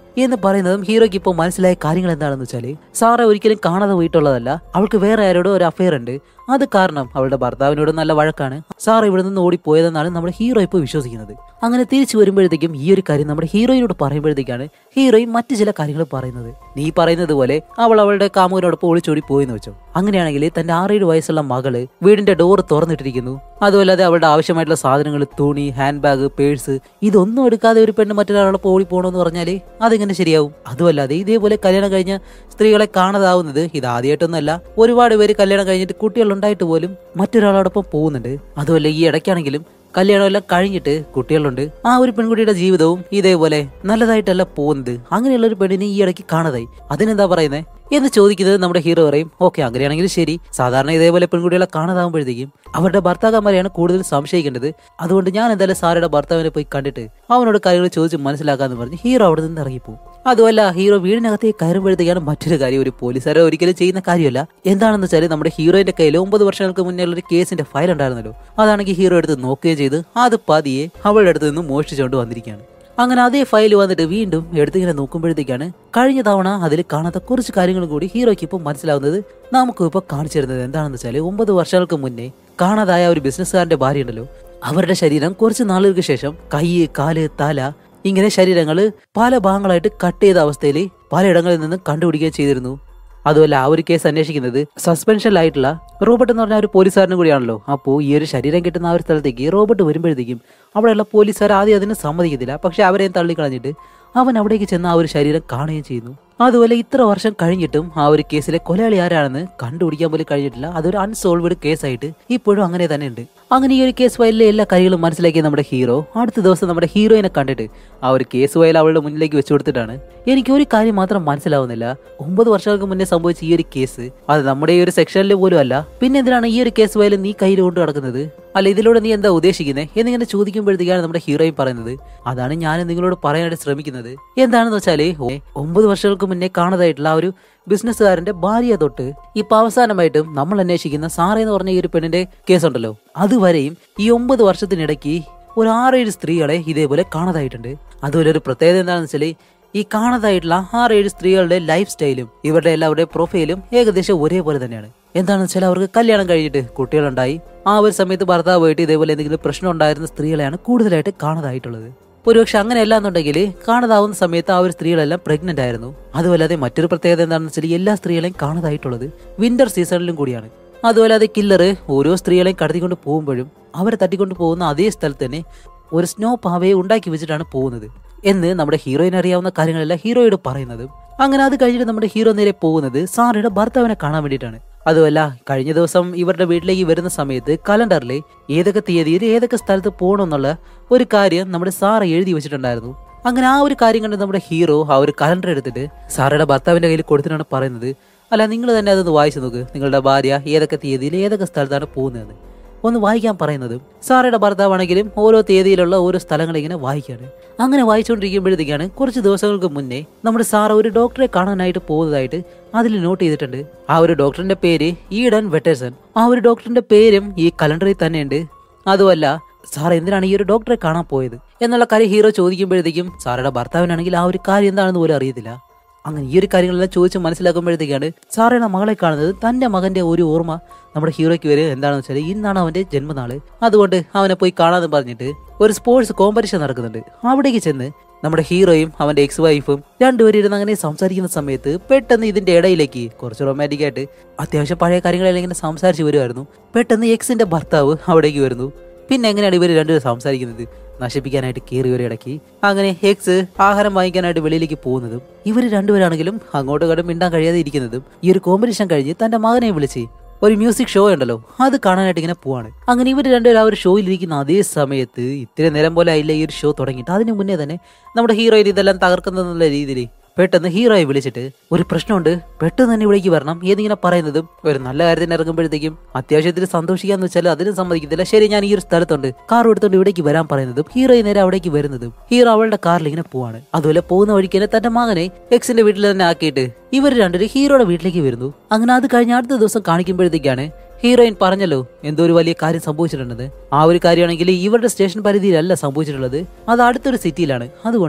എന്ന് പറയുന്നതും ഹീറോയ്ക്ക് ഇപ്പോൾ മനസ്സിലായ കാര്യങ്ങൾ എന്താണെന്ന് വെച്ചാല് സാറ ഒരിക്കലും കാണാതെ പോയിട്ടുള്ളതല്ല അവൾക്ക് വേറെ ആരോടോ ഒരു അഫയർ ഉണ്ട് അത് കാരണം അവളുടെ ഭർത്താവിനോട് നല്ല വഴക്കാണ് സാറ ഇവിടെ നിന്ന് ഓടിപ്പോയതെന്നാണ് നമ്മുടെ ഹീറോ ഇപ്പോൾ വിശ്വസിക്കുന്നത് അങ്ങനെ തിരിച്ചു വരുമ്പോഴത്തേക്കും ഈ ഒരു കാര്യം നമ്മുടെ ഹീറോയിനോട് പറയുമ്പോഴത്തേക്കാണ് ഹീറോയിൻ മറ്റു ചില കാര്യങ്ങൾ പറയുന്നത് നീ പറയുന്നത് പോലെ അവൾ അവളുടെ കാമുകനോടൊപ്പം ഒളിച്ചോടി പോയെന്ന് വെച്ചോ അങ്ങനെയാണെങ്കിൽ തന്റെ ആറേഴ് വയസ്സുള്ള മകള് വീടിന്റെ ഡോർ തുറന്നിട്ടിരിക്കുന്നു അതുമല്ലാതെ അവളുടെ ആവശ്യമായിട്ടുള്ള സാധനങ്ങൾ തുണി ഹാൻഡ് ബാഗ് പേഴ്സ് ഇതൊന്നും എടുക്കാതെ ഒരു പെണ്ണ് മറ്റൊരാളോടൊപ്പം ഓടി പോകണമെന്ന് പറഞ്ഞാല് അതെങ്ങനെ ശരിയാവും അതുമല്ലാതെ ഇതേപോലെ കല്യാണം കഴിഞ്ഞ സ്ത്രീകളെ കാണാതാവുന്നത് ഇത് ആദ്യമായിട്ടൊന്നുമല്ല ഒരുപാട് പേര് കല്യാണം കഴിഞ്ഞിട്ട് കുട്ടികൾ ഉണ്ടായിട്ട് പോലും മറ്റൊരാളോടൊപ്പം പോകുന്നുണ്ട് അതുമല്ല ഈ ഇടയ്ക്കാണെങ്കിലും കല്യാണമെല്ലാം കഴിഞ്ഞിട്ട് കുട്ടികളുണ്ട് ആ ഒരു പെൺകുട്ടിയുടെ ജീവിതവും ഇതേപോലെ നല്ലതായിട്ടല്ല പോകുന്നത് അങ്ങനെയുള്ള ഒരു പെണ്ണിനെ ഈ ഇടയ്ക്ക് കാണാതായി അതിനെന്താ പറയുന്നത് എന്ന് ചോദിക്കുന്നത് നമ്മുടെ ഹീറോ പറയും ഓക്കെ അങ്ങനെയാണെങ്കിൽ ശരി സാധാരണ ഇതേപോലെ പെൺകുട്ടികളെ കാണാതാവുമ്പോഴത്തേക്കും അവരുടെ ഭർത്താക്കന്മാരെയാണ് കൂടുതൽ സംശയിക്കേണ്ടത് അതുകൊണ്ട് ഞാൻ എന്തായാലും സാറയുടെ ഭർത്താവിനെ പോയി കണ്ടിട്ട് അവനോട് കാര്യങ്ങൾ ചോദിച്ച് മനസ്സിലാക്കാന്ന് പറഞ്ഞ് ഹീറോ അവിടെ നിന്ന് ഇറങ്ങിപ്പോവും അതുമല്ല ഹീറോ വീടിനകത്തേക്ക് കയറുമ്പോഴത്തേക്കാണ് മറ്റൊരു കാര്യം ഒരു പോലീസുകാരെ ഒരിക്കലും ചെയ്യുന്ന കാര്യമല്ല എന്താണെന്ന് വെച്ചാൽ നമ്മുടെ ഹീറോയിന്റെ കയ്യിൽ ഒമ്പത് വർഷങ്ങൾക്ക് മുന്നേ ഉള്ള ഒരു കേസിന്റെ ഫയൽ ഉണ്ടായിരുന്നല്ലോ അതാണെങ്കിൽ ഹീറോ എടുത്ത് നോക്കുകയും ചെയ്ത് അത് പതിയെ അവളുടെ അടുത്ത് നിന്ന് മോഷ്ടിച്ചുകൊണ്ട് വന്നിരിക്കുകയാണ് അങ്ങനെ അതേ ഫയൽ വന്നിട്ട് വീണ്ടും എടുത്തിങ്ങനെ നോക്കുമ്പോഴത്തേക്കാണ് കഴിഞ്ഞ തവണ അതിൽ കാണാത്ത കുറച്ച് കാര്യങ്ങളും കൂടി ഹീറോയ്ക്ക് ഇപ്പോൾ മനസ്സിലാവുന്നത് നമുക്ക് ഇപ്പോൾ കാണിച്ചു തരുന്നത് എന്താണെന്ന് വെച്ചാൽ ഒമ്പത് വർഷങ്ങൾക്ക് മുന്നേ കാണാതായ ഒരു ബിസിനസ്സുകാരന്റെ ഭാര്യ ഉണ്ടല്ലോ അവരുടെ ശരീരം കുറച്ച് നാളുകൾക്ക് ശേഷം കൈ കാല് തല ഇങ്ങനെ ശരീരങ്ങൾ പല ഭാഗങ്ങളായിട്ട് കട്ട് ചെയ്ത അവസ്ഥയിൽ പലയിടങ്ങളിൽ നിന്ന് കണ്ടുപിടിക്കുകയും ചെയ്തിരുന്നു അതുമല്ല ആ ഒരു കേസ് അന്വേഷിക്കുന്നത് സസ്പെൻഷനിലായിട്ടുള്ള റോബർട്ട് എന്ന് പറഞ്ഞ ഒരു പോലീസുകാരനും കൂടിയാണല്ലോ അപ്പോൾ ഈ ഒരു ശരീരം കിട്ടുന്ന ആ ഒരു സ്ഥലത്തേക്ക് റോബർട്ട് വരുമ്പോഴത്തേക്കും അവിടെയുള്ള പോലീസുകാർ ആദ്യം അതിന് സമ്മതിക്കത്തില്ല പക്ഷെ അവരെയും തള്ളിക്കളഞ്ഞിട്ട് അവൻ അവിടേക്ക് ചെന്ന് ആ ഒരു ശരീരം കാണുകയും ചെയ്യുന്നു അതുപോലെ ഇത്ര വർഷം കഴിഞ്ഞിട്ടും ആ ഒരു കേസിലെ കൊലയാളി ആരാണെന്ന് കണ്ടുപിടിക്കാൻ പോലും കഴിഞ്ഞിട്ടില്ല അതൊരു അൺസോൾവ്ഡ് കേസായിട്ട് ഇപ്പോഴും അങ്ങനെ തന്നെ ഉണ്ട് അങ്ങനെ ഈ ഒരു കേസ് ഫയലിലെ എല്ലാ കാര്യങ്ങളും മനസ്സിലാക്കിയ നമ്മുടെ ഹീറോ അടുത്ത ദിവസം നമ്മുടെ ഹീറോയിനെ കണ്ടിട്ട് ആ ഒരു കേസ് ഫയൽ അവളുടെ മുന്നിലേക്ക് വെച്ചു കൊടുത്തിട്ടാണ് എനിക്ക് ഒരു കാര്യം മാത്രം മനസ്സിലാവുന്നില്ല ഒമ്പത് വർഷങ്ങൾക്ക് മുന്നേ സംഭവിച്ച ഈ ഒരു കേസ് അത് നമ്മുടെ ഈ ഒരു സെക്ഷനിൽ പോലും അല്ല പിന്നെ എന്തിനാണ് ഈ ഒരു കേസ് ഫയൽ നീ കയ്യിൽ കൊണ്ട് നടക്കുന്നത് അല്ല ഇതിലൂടെ നീ എന്താ ഉദ്ദേശിക്കുന്നത് എന്നിങ്ങനെ ചോദിക്കുമ്പോഴത്തേക്കാണ് നമ്മുടെ ഹീറോയും പറയുന്നത് അതാണ് ഞാൻ നിങ്ങളോട് പറയാനായിട്ട് ശ്രമിക്കുന്നത് എന്താണെന്ന് വെച്ചാല് ഒ- ഒമ്പത് വർഷങ്ങൾക്ക് മുന്നേ കാണാതായിട്ടുള്ള ആ ഒരു ബിസിനസ്സുകാരന്റെ ഭാര്യ തൊട്ട് ഇപ്പൊ അവസാനമായിട്ടും നമ്മൾ അന്വേഷിക്കുന്ന സാറ എന്ന് പറഞ്ഞ ഈ ഒരു പെണ്ണിന്റെ കേസുണ്ടല്ലോ അതുവരെയും ഈ ഒമ്പത് വർഷത്തിനിടയ്ക്ക് ഒരു ആറേഴ് സ്ത്രീകളെ ഇതേപോലെ കാണാതായിട്ടുണ്ട് അതുപോലെ ഒരു പ്രത്യേകത എന്താണെന്ന് വെച്ചാൽ ഈ കാണാതായിട്ടുള്ള ആറേഴ് സ്ത്രീകളുടെ ലൈഫ് സ്റ്റൈലും ഇവരുടെ എല്ലാവരുടെയും പ്രൊഫൈലും ഏകദേശം ഒരേപോലെ തന്നെയാണ് എന്താണെന്ന് വെച്ചാൽ അവർക്ക് കല്യാണം കഴിഞ്ഞിട്ട് കുട്ടികളുണ്ടായി ആ ഒരു സമയത്ത് ഭർത്താവ് പോയിട്ട് ഇതേപോലെ എന്തെങ്കിലും പ്രശ്നം ഉണ്ടായിരുന്ന സ്ത്രീകളെയാണ് കൂടുതലായിട്ട് കാണാതായിട്ടുള്ളത് ഒരുപക്ഷെ അങ്ങനെയല്ല എന്നുണ്ടെങ്കിൽ കാണാതാവുന്ന സമയത്ത് ആ ഒരു സ്ത്രീകളെല്ലാം പ്രഗ്നന്റ് ആയിരുന്നു അതുമല്ലാതെ മറ്റൊരു പ്രത്യേകത എന്താണെന്ന് വെച്ചാൽ എല്ലാ സ്ത്രീകളെയും കാണാതായിട്ടുള്ളത് വിന്റർ സീസണിലും കൂടിയാണ് അതുമല്ലാതെ കില്ലർ ഓരോ സ്ത്രീകളെയും കടത്തിക്കൊണ്ട് പോകുമ്പോഴും അവരെ തട്ടിക്കൊണ്ട് പോകുന്ന അതേ സ്ഥലത്ത് തന്നെ ഒരു സ്നോ പാവയെ ഉണ്ടാക്കി വെച്ചിട്ടാണ് പോകുന്നത് എന്ന് നമ്മുടെ ഹീറോയിന് അറിയാവുന്ന കാര്യങ്ങളെല്ലാം ഹീറോയോട് പറയുന്നത് അങ്ങനെ അത് കഴിഞ്ഞിട്ട് നമ്മുടെ ഹീറോ നേരെ പോകുന്നത് സാറയുടെ ഭർത്താവിനെ കാണാൻ വേണ്ടിയിട്ടാണ് അതുമല്ല കഴിഞ്ഞ ദിവസം ഇവരുടെ വീട്ടിലേക്ക് വരുന്ന സമയത്ത് കലണ്ടറിൽ ഏതൊക്കെ തീയതിയിൽ ഏതൊക്കെ സ്ഥലത്ത് പോകണമെന്നുള്ള ഒരു കാര്യം നമ്മുടെ സാറ എഴുതി വെച്ചിട്ടുണ്ടായിരുന്നു അങ്ങനെ ആ ഒരു കാര്യം കണ്ട് നമ്മുടെ ഹീറോ ആ ഒരു കലണ്ടർ എടുത്തിട്ട് സാറയുടെ ഭർത്താവിന്റെ കയ്യിൽ കൊടുത്തിട്ടാണ് പറയുന്നത് അല്ല നിങ്ങൾ തന്നെ അതൊന്ന് വായിച്ചു നോക്ക് നിങ്ങളുടെ ഭാര്യ ഏതൊക്കെ തീയതിയിൽ ഏതൊക്കെ സ്ഥലത്താണ് പോകുന്നതെന്ന് ഒന്ന് വായിക്കാൻ പറയുന്നതും സാറയുടെ ഭർത്താവാണെങ്കിലും ഓരോ തീയതിയിലുള്ള ഓരോ സ്ഥലങ്ങൾ ഇങ്ങനെ വായിക്കാണ് അങ്ങനെ വായിച്ചുകൊണ്ടിരിക്കുമ്പോഴത്തേക്കാണ് കുറച്ച് ദിവസങ്ങൾക്ക് മുന്നേ നമ്മുടെ സാറ ഒരു ഡോക്ടറെ കാണാനായിട്ട് പോകുന്നതായിട്ട് അതിൽ നോട്ട് ചെയ്തിട്ടുണ്ട് ആ ഒരു ഡോക്ടറിന്റെ പേര് ഈഡൻ വെട്ടേഴ്സൺ ആ ഒരു ഡോക്ടറിന്റെ പേരും ഈ കലണ്ടറിൽ തന്നെയുണ്ട് അതുമല്ല സാർ എന്തിനാണ് ഈ ഒരു ഡോക്ടറെ കാണാൻ പോയത് എന്നുള്ള കാര്യം ഹീറോ ചോദിക്കുമ്പോഴത്തേക്കും സാറുടെ ഭർത്താവിനാണെങ്കിൽ ആ ഒരു കാര്യം എന്താണെന്ന് പോലും അറിയത്തില്ല അങ്ങനെ ഈ ഒരു കാര്യങ്ങളെല്ലാം ചോദിച്ച് മനസ്സിലാക്കുമ്പോഴത്തേക്കാണ് സാറയുടെ മകളെ കാണുന്നത് തന്റെ മകന്റെ ഒരു ഓർമ്മ നമ്മുടെ ഹീറോയ്ക്ക് വരെ എന്താണെന്ന് വെച്ചാൽ ഇന്നാണ് അവന്റെ ജന്മനാള് അതുകൊണ്ട് അവനെ പോയി കാണാമെന്ന് പറഞ്ഞിട്ട് ഒരു സ്പോർട്സ് കോമ്പറ്റീഷൻ നടക്കുന്നുണ്ട് അവിടേക്ക് ചെന്ന് നമ്മുടെ ഹീറോയും അവന്റെ എക്സ് വൈഫും രണ്ടുപേരും ഇരുന്ന് അങ്ങനെ സംസാരിക്കുന്ന സമയത്ത് പെട്ടെന്ന് ഇതിന്റെ ഇടയിലേക്ക് കുറച്ച് റൊമാൻറ്റിക് ആയിട്ട് അത്യാവശ്യം പഴയ കാര്യങ്ങളെല്ലാം ഇങ്ങനെ സംസാരിച്ച് വരുമായിരുന്നു പെട്ടെന്ന് എക്സിന്റെ ഭർത്താവ് അവിടേക്ക് വരുന്നു പിന്നെ എങ്ങനെയാണ് ഇവർ രണ്ടുപേരും സംസാരിക്കുന്നത് നശിപ്പിക്കാനായിട്ട് കയറി ഒരു ഇടയ്ക്ക് അങ്ങനെ എക്സ് ആഹാരം വാങ്ങിക്കാനായിട്ട് വെളിയിലേക്ക് പോകുന്നതും ഇവർ രണ്ടുപേരാണെങ്കിലും അങ്ങോട്ട് കടം മിണ്ടാൻ കഴിയാതെ ഇരിക്കുന്നതും ഈ ഒരു കോമ്പറ്റീഷൻ കഴിഞ്ഞ് തന്റെ മകനെ വിളിച്ച് ഒരു മ്യൂസിക് ഷോ ഉണ്ടല്ലോ അത് കാണാനായിട്ട് ഇങ്ങനെ പോവാണ് അങ്ങനെ ഇവർ രണ്ടുപേരും ആ ഒരു ഷോയിൽ ഇരിക്കുന്ന അതേ സമയത്ത് ഇത്തിരി നേരം പോലെ ആയില്ല ഈ ഒരു ഷോ തുടങ്ങിയിട്ട് അതിന് മുന്നേ തന്നെ നമ്മുടെ ഹീറോയിൻ ഇതെല്ലാം തകർക്കുന്നുള്ള രീതിയിൽ പെട്ടെന്ന് ഹീറോയെ വിളിച്ചിട്ട് ഒരു പ്രശ്നമുണ്ട് പെട്ടെന്ന് തന്നെ ഇവിടേക്ക് വരണം ഏതിങ്ങനെ പറയുന്നതും ഒരു നല്ല കാര്യത്തിന് ഇറങ്ങുമ്പോഴത്തേക്കും അത്യാവശ്യത്തിന് സന്തോഷിക്കാന്ന് വെച്ചാൽ അതിനും സമ്മതിക്കത്തില്ല ശരി ഞാൻ ഈ ഒരു സ്ഥലത്തുണ്ട് കാർ എടുത്തോണ്ട് ഇവിടേക്ക് വരാൻ പറയുന്നതും ഹീറോയി നേരെ അവിടേക്ക് വരുന്നതും ഹീറോ അവളുടെ കാറിൽ ഇങ്ങനെ പോവാണ് അതുപോലെ പോകുന്ന വഴിക്ക് തന്നെ തന്റെ മകനെ എക്സിന്റെ വീട്ടിൽ തന്നെ ആക്കിയിട്ട് ഇവർ രണ്ടുപേരും ഹീറോയുടെ വീട്ടിലേക്ക് വരുന്നു അങ്ങനെ അത് കഴിഞ്ഞ അടുത്ത ദിവസം കാണിക്കുമ്പോഴത്തേക്കാണ് ഹീറോയിൻ പറഞ്ഞല്ലോ എന്തോ ഒരു വലിയ കാര്യം സംഭവിച്ചിട്ടുണ്ടെന്ന് ആ ഒരു കാര്യമാണെങ്കിൽ ഇവരുടെ സ്റ്റേഷൻ പരിധിയിലല്ല സംഭവിച്ചിട്ടുള്ളത് അത് അടുത്തൊരു സിറ്റിയിലാണ് അതുകൊണ്ട്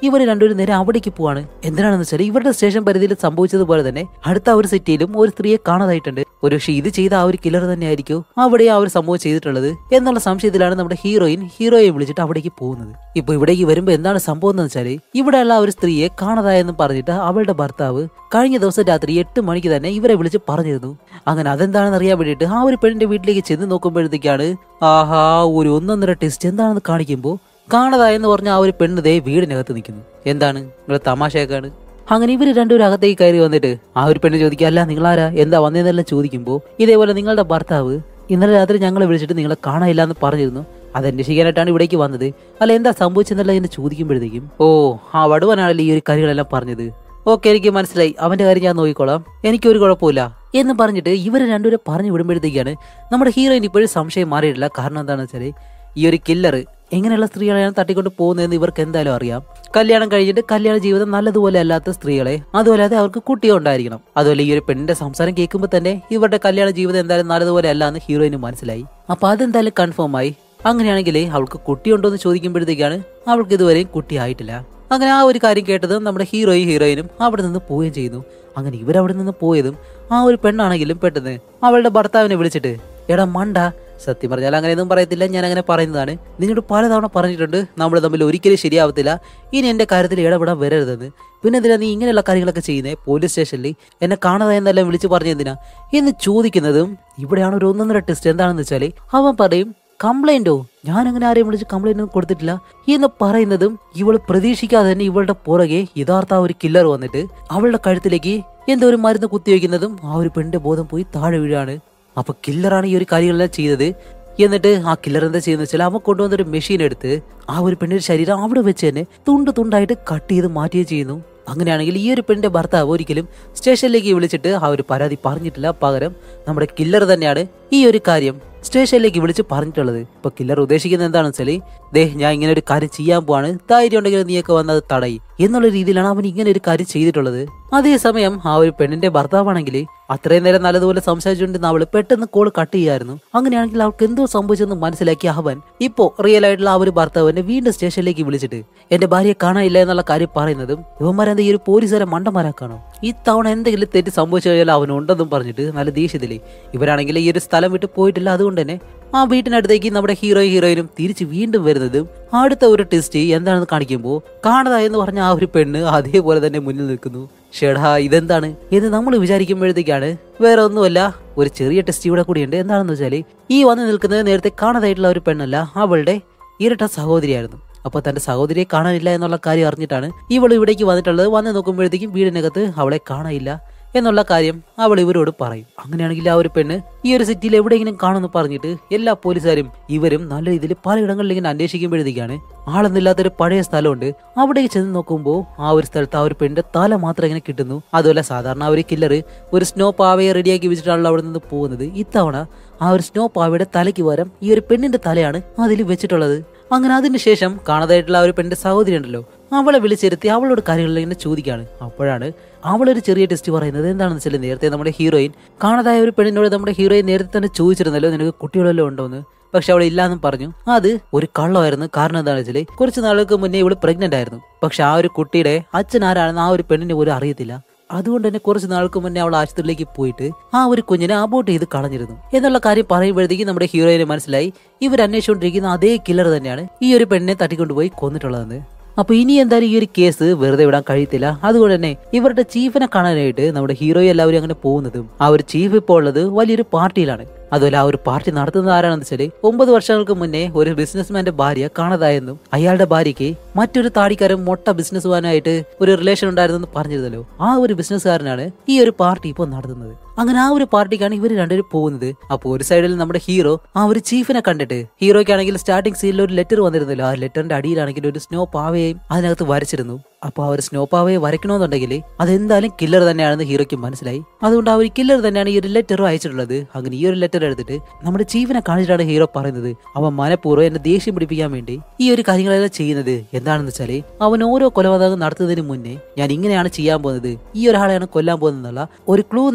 ഇവർ രണ്ടുപേരും നേരെ അവിടേക്ക് പോവാണ് എന്തിനാണെന്ന് വെച്ചാൽ ഇവരുടെ സ്റ്റേഷൻ പരിധിയിൽ സംഭവിച്ചതുപോലെ തന്നെ അടുത്ത ആ ഒരു സിറ്റിയിലും ഒരു സ്ത്രീയെ കാണാതായിട്ടുണ്ട് ഒരു പക്ഷേ ഇത് ചെയ്ത ആ ഒരു കില്ലർ തന്നെ ആയിരിക്കും അവിടെ ആ ഒരു സംഭവം ചെയ്തിട്ടുള്ളത് എന്നുള്ള സംശയത്തിലാണ് നമ്മുടെ ഹീറോയിൻ ഹീറോയെ വിളിച്ചിട്ട് അവിടേക്ക് പോകുന്നത് ഇപ്പൊ ഇവിടേക്ക് വരുമ്പോൾ എന്താണ് സംഭവം എന്ന് വെച്ചാൽ ഇവിടെയുള്ള ആ ഒരു സ്ത്രീയെ കാണാതായെന്ന് പറഞ്ഞിട്ട് അവളുടെ ഭർത്താവ് കഴിഞ്ഞ ദിവസം രാത്രി എട്ട് മണിക്ക് തന്നെ ഇവരെ വിളിച്ച് പറഞ്ഞിരുന്നു അങ്ങനെ അതെന്താണെന്ന് അറിയാൻ വേണ്ടിയിട്ട് ആ ഒരു പെണ്ണിന്റെ വീട്ടിലേക്ക് ചെന്ന് നോക്കുമ്പോഴത്തേക്കാണ് ആഹാ ഒരു ഒന്നൊന്നര ടെസ്റ്റ് എന്താണെന്ന് കാണിക്കുമ്പോൾ കാണാതായെന്ന് പറഞ്ഞ ആ ഒരു പെണ്ണ് ദേ വീടിനകത്ത് നിൽക്കുന്നു എന്താണ് നിങ്ങൾ തമാശയൊക്കെയാണ് അങ്ങനെ ഇവര് രണ്ടുപേരും അകത്തേക്ക് കയറി വന്നിട്ട് ആ ഒരു പെണ്ണ് ചോദിക്കുക അല്ല നിങ്ങളാരാ എന്താ വന്നതെന്നെല്ലാം ചോദിക്കുമ്പോൾ ഇതേപോലെ നിങ്ങളുടെ ഭർത്താവ് ഇന്നലെ രാത്രി ഞങ്ങളെ വിളിച്ചിട്ട് നിങ്ങളെ കാണാനില്ല എന്ന് പറഞ്ഞിരുന്നു അത് അന്വേഷിക്കാനായിട്ടാണ് ഇവിടേക്ക് വന്നത് അല്ല എന്താ സംഭവിച്ചെന്നല്ല എന്ന് ചോദിക്കുമ്പോഴത്തേക്കും ഓ ആ വടുവനാണല്ലോ ഈ ഒരു കാര്യങ്ങളെല്ലാം പറഞ്ഞത് ഓക്കെ എനിക്ക് മനസ്സിലായി അവന്റെ കാര്യം ഞാൻ നോക്കിക്കോളാം എനിക്കൊരു കുഴപ്പമില്ല എന്ന് പറഞ്ഞിട്ട് ഇവരെ രണ്ടുപേരെ പറഞ്ഞു വിടുമ്പോഴത്തേക്കാണ് നമ്മുടെ ഹീറോയിൻ ഇപ്പോഴും സംശയം മാറിയിട്ടില്ല കാരണം എന്താണെന്ന് വെച്ചാൽ ഈ ഒരു കില്ലർ എങ്ങനെയുള്ള സ്ത്രീകളെയാണ് തട്ടിക്കൊണ്ട് പോകുന്നതെന്ന് ഇവർക്ക് എന്തായാലും അറിയാം കല്യാണം കഴിഞ്ഞിട്ട് കല്യാണ ജീവിതം നല്ലതുപോലെ അല്ലാത്ത സ്ത്രീകളെ അതുപോലെ അവർക്ക് കുട്ടിയോ ഉണ്ടായിരിക്കണം അതുപോലെ ഈ ഒരു പെണ്ണിന്റെ സംസാരം കേൾക്കുമ്പോൾ തന്നെ ഇവരുടെ കല്യാണ ജീവിതം എന്തായാലും നല്ലതുപോലെ അല്ല എന്ന് ഹീറോയിന് മനസ്സിലായി അപ്പൊ അതെന്തായാലും കൺഫേം ആയി അങ്ങനെയാണെങ്കിൽ അവൾക്ക് കുട്ടിയുണ്ടോ എന്ന് ചോദിക്കുമ്പോഴത്തേക്കാണ് അവൾക്ക് ഇതുവരെയും കുട്ടിയായിട്ടില്ല അങ്ങനെ ആ ഒരു കാര്യം കേട്ടതും നമ്മുടെ ഹീറോയും ഹീറോയിനും അവിടെ നിന്ന് പോവുകയും ചെയ്യുന്നു അങ്ങനെ ഇവരവിടെ നിന്ന് പോയതും ആ ഒരു പെണ്ണാണെങ്കിലും പെട്ടെന്ന് അവളുടെ ഭർത്താവിനെ വിളിച്ചിട്ട് എടാ മണ്ട സത്യം പറഞ്ഞാൽ അങ്ങനെയൊന്നും പറയത്തില്ല ഞാൻ അങ്ങനെ പറയുന്നതാണ് നിന്നോട് പലതവണ പറഞ്ഞിട്ടുണ്ട് നമ്മൾ തമ്മിൽ ഒരിക്കലും ശരിയാവത്തില്ല ഇനി എന്റെ കാര്യത്തിൽ ഇടപെടാൻ വരരുതെന്ന് പിന്നെ എന്തിനാ നീ ഇങ്ങനെയുള്ള കാര്യങ്ങളൊക്കെ ചെയ്യുന്നത് പോലീസ് സ്റ്റേഷനിൽ എന്നെ കാണാതായെന്നെല്ലാം വിളിച്ച് പറഞ്ഞു എന്തിനാ എന്ന് ചോദിക്കുന്നതും ഇവിടെയാണ് ഒരു ഒന്നൊന്നര ടെസ്റ്റ് എന്താണെന്ന് വെച്ചാൽ അവൻ പറയും കംപ്ലൈന്റോ ഞാൻ അങ്ങനെ ആരെയും വിളിച്ച് കംപ്ലൈന്റ് ഒന്നും കൊടുത്തിട്ടില്ല എന്ന് പറയുന്നതും ഇവൾ പ്രതീക്ഷിക്കാതെ തന്നെ ഇവളുടെ പുറകെ യഥാർത്ഥ ഒരു കില്ലർ വന്നിട്ട് അവളുടെ കഴുത്തിലേക്ക് എന്തോ ഒരു മരുന്ന് കുത്തിവെക്കുന്നതും ആ ഒരു പെണ്ണിന്റെ ബോധം പോയി താഴെ വീഴാണ് അപ്പൊ കില്ലറാണ് ഈ ഒരു കാര്യങ്ങളെല്ലാം ചെയ്തത് എന്നിട്ട് ആ കില്ലർ എന്താ ചെയ്യുന്ന വെച്ചാൽ അവൻ കൊണ്ടുവന്ന ഒരു മെഷീൻ എടുത്ത് ആ ഒരു പെണ്ണിന്റെ ശരീരം അവിടെ വെച്ച് തന്നെ തുണ്ട് തുണ്ടായിട്ട് കട്ട് ചെയ്ത് മാറ്റുകയും ചെയ്യുന്നു അങ്ങനെയാണെങ്കിൽ ഈ ഒരു പെണ്ണിന്റെ ഭർത്താവ് ഒരിക്കലും സ്റ്റേഷനിലേക്ക് വിളിച്ചിട്ട് ആ ഒരു പരാതി പറഞ്ഞിട്ടില്ല പകരം നമ്മുടെ കില്ലർ തന്നെയാണ് ഈ ഒരു കാര്യം സ്റ്റേഷനിലേക്ക് വിളിച്ച് പറഞ്ഞിട്ടുള്ളത് ഇപ്പൊ കില്ലർ ഉദ്ദേശിക്കുന്നത് എന്താണെന്ന് വെച്ചാൽ ദേ ഞാൻ ഇങ്ങനെ ഒരു കാര്യം ചെയ്യാൻ പോവാണ് ധൈര്യം ഉണ്ടെങ്കിൽ നീയൊക്കെ വന്നത് തടയി എന്നുള്ള രീതിയിലാണ് അവൻ ഇങ്ങനെ ഒരു കാര്യം ചെയ്തിട്ടുള്ളത് അതേസമയം ആ ഒരു പെണ്ണിന്റെ ഭർത്താവാണെങ്കിൽ അത്രയും നേരം നല്ലതുപോലെ സംസാരിച്ചുകൊണ്ടിരുന്ന അവള് പെട്ടെന്ന് കോൾ കട്ട് ചെയ്യായിരുന്നു അങ്ങനെയാണെങ്കിൽ അവൾക്ക് എന്തോ സംഭവിച്ചെന്ന് മനസ്സിലാക്കിയ അവൻ ഇപ്പോ റിയൽ ആയിട്ടുള്ള ആ ഒരു ഭർത്താവിനെ വീണ്ടും സ്റ്റേഷനിലേക്ക് വിളിച്ചിട്ട് എന്റെ ഭാര്യയെ കാണാനില്ല എന്നുള്ള കാര്യം പറയുന്നതും ഇവന്മാരെന്താ ഈ ഒരു പോലീസുകാരെ മണ്ടന്മാരാക്കാണോ ഇത്തവണ എന്തെങ്കിലും തെറ്റ് സംഭവിച്ചു കഴിഞ്ഞാൽ അവനുണ്ടെന്നും പറഞ്ഞിട്ട് നല്ല ദേഷ്യത്തിലേ ഇവരാണെങ്കിൽ ഈ ഒരു സ്ഥലം വിട്ട് പോയിട്ടില്ല അതുകൊണ്ട് തന്നെ ആ വീട്ടിനടുത്തേക്ക് നമ്മുടെ ഹീറോ ഹീറോയിനും തിരിച്ച് വീണ്ടും വരുന്നതും അടുത്ത ഒരു ടെസ്റ്റ് എന്താണെന്ന് കാണിക്കുമ്പോൾ കാണാതായെന്ന് പറഞ്ഞ ആ ഒരു പെണ്ണ് അതേപോലെ തന്നെ മുന്നിൽ നിൽക്കുന്നു ഷെടാ ഇതെന്താണ് എന്ന് നമ്മൾ വിചാരിക്കുമ്പോഴത്തേക്കാണ് വേറെ ഒന്നുമല്ല ഒരു ചെറിയ ടെസ്റ്റ് ഇവിടെ കൂടിയുണ്ട് എന്താണെന്ന് വെച്ചാൽ ഈ വന്ന് നിൽക്കുന്നത് നേരത്തെ കാണാതായിട്ടുള്ള ഒരു പെണ്ണല്ല അവളുടെ ഇരട്ട സഹോദരിയായിരുന്നു അപ്പൊ തന്റെ സഹോദരിയെ കാണാനില്ല എന്നുള്ള കാര്യം അറിഞ്ഞിട്ടാണ് ഇവൾ ഇവിടേക്ക് വന്നിട്ടുള്ളത് വന്ന് നോക്കുമ്പോഴത്തേക്കും വീടിനകത്ത് അവളെ കാണാനില്ല എന്നുള്ള കാര്യം അവൾ ഇവരോട് പറയും അങ്ങനെയാണെങ്കിൽ ആ ഒരു പെണ്ണ് ഈ ഒരു സിറ്റിയിൽ എവിടെയെങ്കിലും കാണുമെന്ന് പറഞ്ഞിട്ട് എല്ലാ പോലീസുകാരും ഇവരും നല്ല രീതിയിൽ പലയിടങ്ങളിൽ ഇങ്ങനെ അന്വേഷിക്കുമ്പോഴത്തേക്കാണ് ആളൊന്നുമില്ലാത്തൊരു പഴയ സ്ഥലമുണ്ട് അവിടേക്ക് ചെന്ന് നോക്കുമ്പോൾ ആ ഒരു സ്ഥലത്ത് ആ ഒരു പെണ്ണിന്റെ തല മാത്രം ഇങ്ങനെ കിട്ടുന്നു അതുപോലെ സാധാരണ ആ ഒരു കില്ലർ ഒരു സ്നോ പാവയെ റെഡിയാക്കി വെച്ചിട്ടാണല്ലോ അവിടെ നിന്ന് പോകുന്നത് ഇത്തവണ ആ ഒരു സ്നോ പാവയുടെ തലയ്ക്ക് പകരം ഈ ഒരു പെണ്ണിന്റെ തലയാണ് അതിൽ വെച്ചിട്ടുള്ളത് അങ്ങനെ അതിനുശേഷം കാണാതായിട്ടുള്ള ആ ഒരു പെണ്ണിന്റെ സഹോദരി ഉണ്ടല്ലോ അവളെ വിളിച്ചിരുത്തി അവളോട് കാര്യങ്ങളിൽ ഇങ്ങനെ ചോദിക്കാണ് അപ്പോഴാണ് അവളൊരു ചെറിയ ടെസ്റ്റ് പറയുന്നത് എന്താണെന്ന് വെച്ചാൽ നേരത്തെ നമ്മുടെ ഹീറോയിൻ കാണാതായ ഒരു പെണ്ണിനോട് നമ്മുടെ ഹീറോയിൻ നേരത്തെ തന്നെ ചോദിച്ചിരുന്നല്ലോ നിനക്ക് കുട്ടികളെല്ലാം ഉണ്ടോന്ന് പക്ഷെ അവൾ ഇല്ലാന്നും പറഞ്ഞു അത് ഒരു കള്ളമായിരുന്നു കാരണം എന്താണെന്ന് വെച്ചാൽ കുറച്ച് നാളുകൾക്ക് മുന്നേ ഇവള് പ്രഗ്നന്റ് ആയിരുന്നു പക്ഷെ ആ ഒരു കുട്ടിയുടെ അച്ഛൻ ആരാണെന്ന് ആ ഒരു പെണ്ണിന് പോലും അറിയത്തില്ല അതുകൊണ്ട് തന്നെ കുറച്ച് നാൾക്ക് മുന്നേ അവൾ ആശുപത്രിയിലേക്ക് പോയിട്ട് ആ ഒരു കുഞ്ഞിനെ അബോട്ട് ചെയ്ത് കളഞ്ഞിരുന്നു എന്നുള്ള കാര്യം പറയുമ്പോഴത്തേക്ക് നമ്മുടെ ഹീറോയിന് മനസ്സിലായി ഇവർ അന്വേഷിച്ചുകൊണ്ടിരിക്കുന്ന അതേ കില്ലർ തന്നെയാണ് ഈ ഒരു പെണ്ണിനെ തട്ടിക്കൊണ്ടുപോയി കൊന്നിട്ടുള്ളതെന്ന് അപ്പൊ ഇനി എന്തായാലും ഈ ഒരു കേസ് വെറുതെ വിടാൻ കഴിയത്തില്ല അതുകൊണ്ട് തന്നെ ഇവരുടെ ചീഫിനെ കാണാനായിട്ട് നമ്മുടെ ഹീറോയും എല്ലാവരും അങ്ങനെ പോകുന്നതും ആ ഒരു ചീഫ് ഇപ്പോൾ ഉള്ളത് വലിയൊരു പാർട്ടിയിലാണ് അതുപോലെ ആ ഒരു പാർട്ടി നടത്തുന്നത് ആരാണെന്ന് വെച്ചാല് ഒമ്പത് വർഷങ്ങൾക്ക് മുന്നേ ഒരു ബിസിനസ്മാന്റെ ഭാര്യ കാണാതായെന്നും അയാളുടെ ഭാര്യയ്ക്ക് മറ്റൊരു താടിക്കാരൻ മൊട്ട ബിസിനസ്മാനായിട്ട് ഒരു റിലേഷൻ ഉണ്ടായിരുന്നെന്ന് പറഞ്ഞിരുന്നല്ലോ ആ ഒരു ബിസിനസ്സുകാരനാണ് ഈ ഒരു പാർട്ടി ഇപ്പോൾ നടത്തുന്നത് അങ്ങനെ ആ ഒരു പാർട്ടിക്കാണ് ഇവർ രണ്ടുപേരും പോകുന്നത് അപ്പോൾ ഒരു സൈഡിൽ നമ്മുടെ ഹീറോ ആ ഒരു ചീഫിനെ കണ്ടിട്ട് ഹീറോയ്ക്കാണെങ്കിൽ സ്റ്റാർട്ടിംഗ് സീനിൽ ഒരു ലെറ്റർ വന്നിരുന്നല്ലോ ആ ലെറ്ററിന്റെ അടിയിലാണെങ്കിൽ ഒരു സ്നോ പാവയെയും അതിനകത്ത് വരച്ചിരുന്നു അപ്പൊ ആ ഒരു സ്നോ പാവയെ വരയ്ക്കണമെന്നുണ്ടെങ്കിൽ അതെന്തായാലും കില്ലർ തന്നെയാണെന്ന് ഹീറോയ്ക്ക് മനസ്സിലായി അതുകൊണ്ട് ആ ഒരു കില്ലർ തന്നെയാണ് ഈ ഒരു ലെറ്റർ അയച്ചിട്ടുള്ളത് അങ്ങനെ ഈ ഒരു ലെറ്റർ എടുത്തിട്ട് നമ്മുടെ ചീഫിനെ കാണിച്ചിട്ടാണ് ഹീറോ പറയുന്നത് അവൻ മനഃപൂർവ്വം എന്നെ ദേഷ്യം പിടിപ്പിക്കാൻ വേണ്ടി ഈ ഒരു കാര്യങ്ങളെല്ലാം ചെയ്യുന്നത് എന്താണെന്ന് വെച്ചാല് അവൻ ഓരോ കൊലപാതകം നടത്തുന്നതിന് മുന്നേ ഞാൻ ഇങ്ങനെയാണ് ചെയ്യാൻ പോകുന്നത് ഈ ഒരാളെയാണ് കൊല്ലാൻ പോകുന്നതെന്നുള്ള ഒരു ക്ലൂ നമുക്ക് തരണം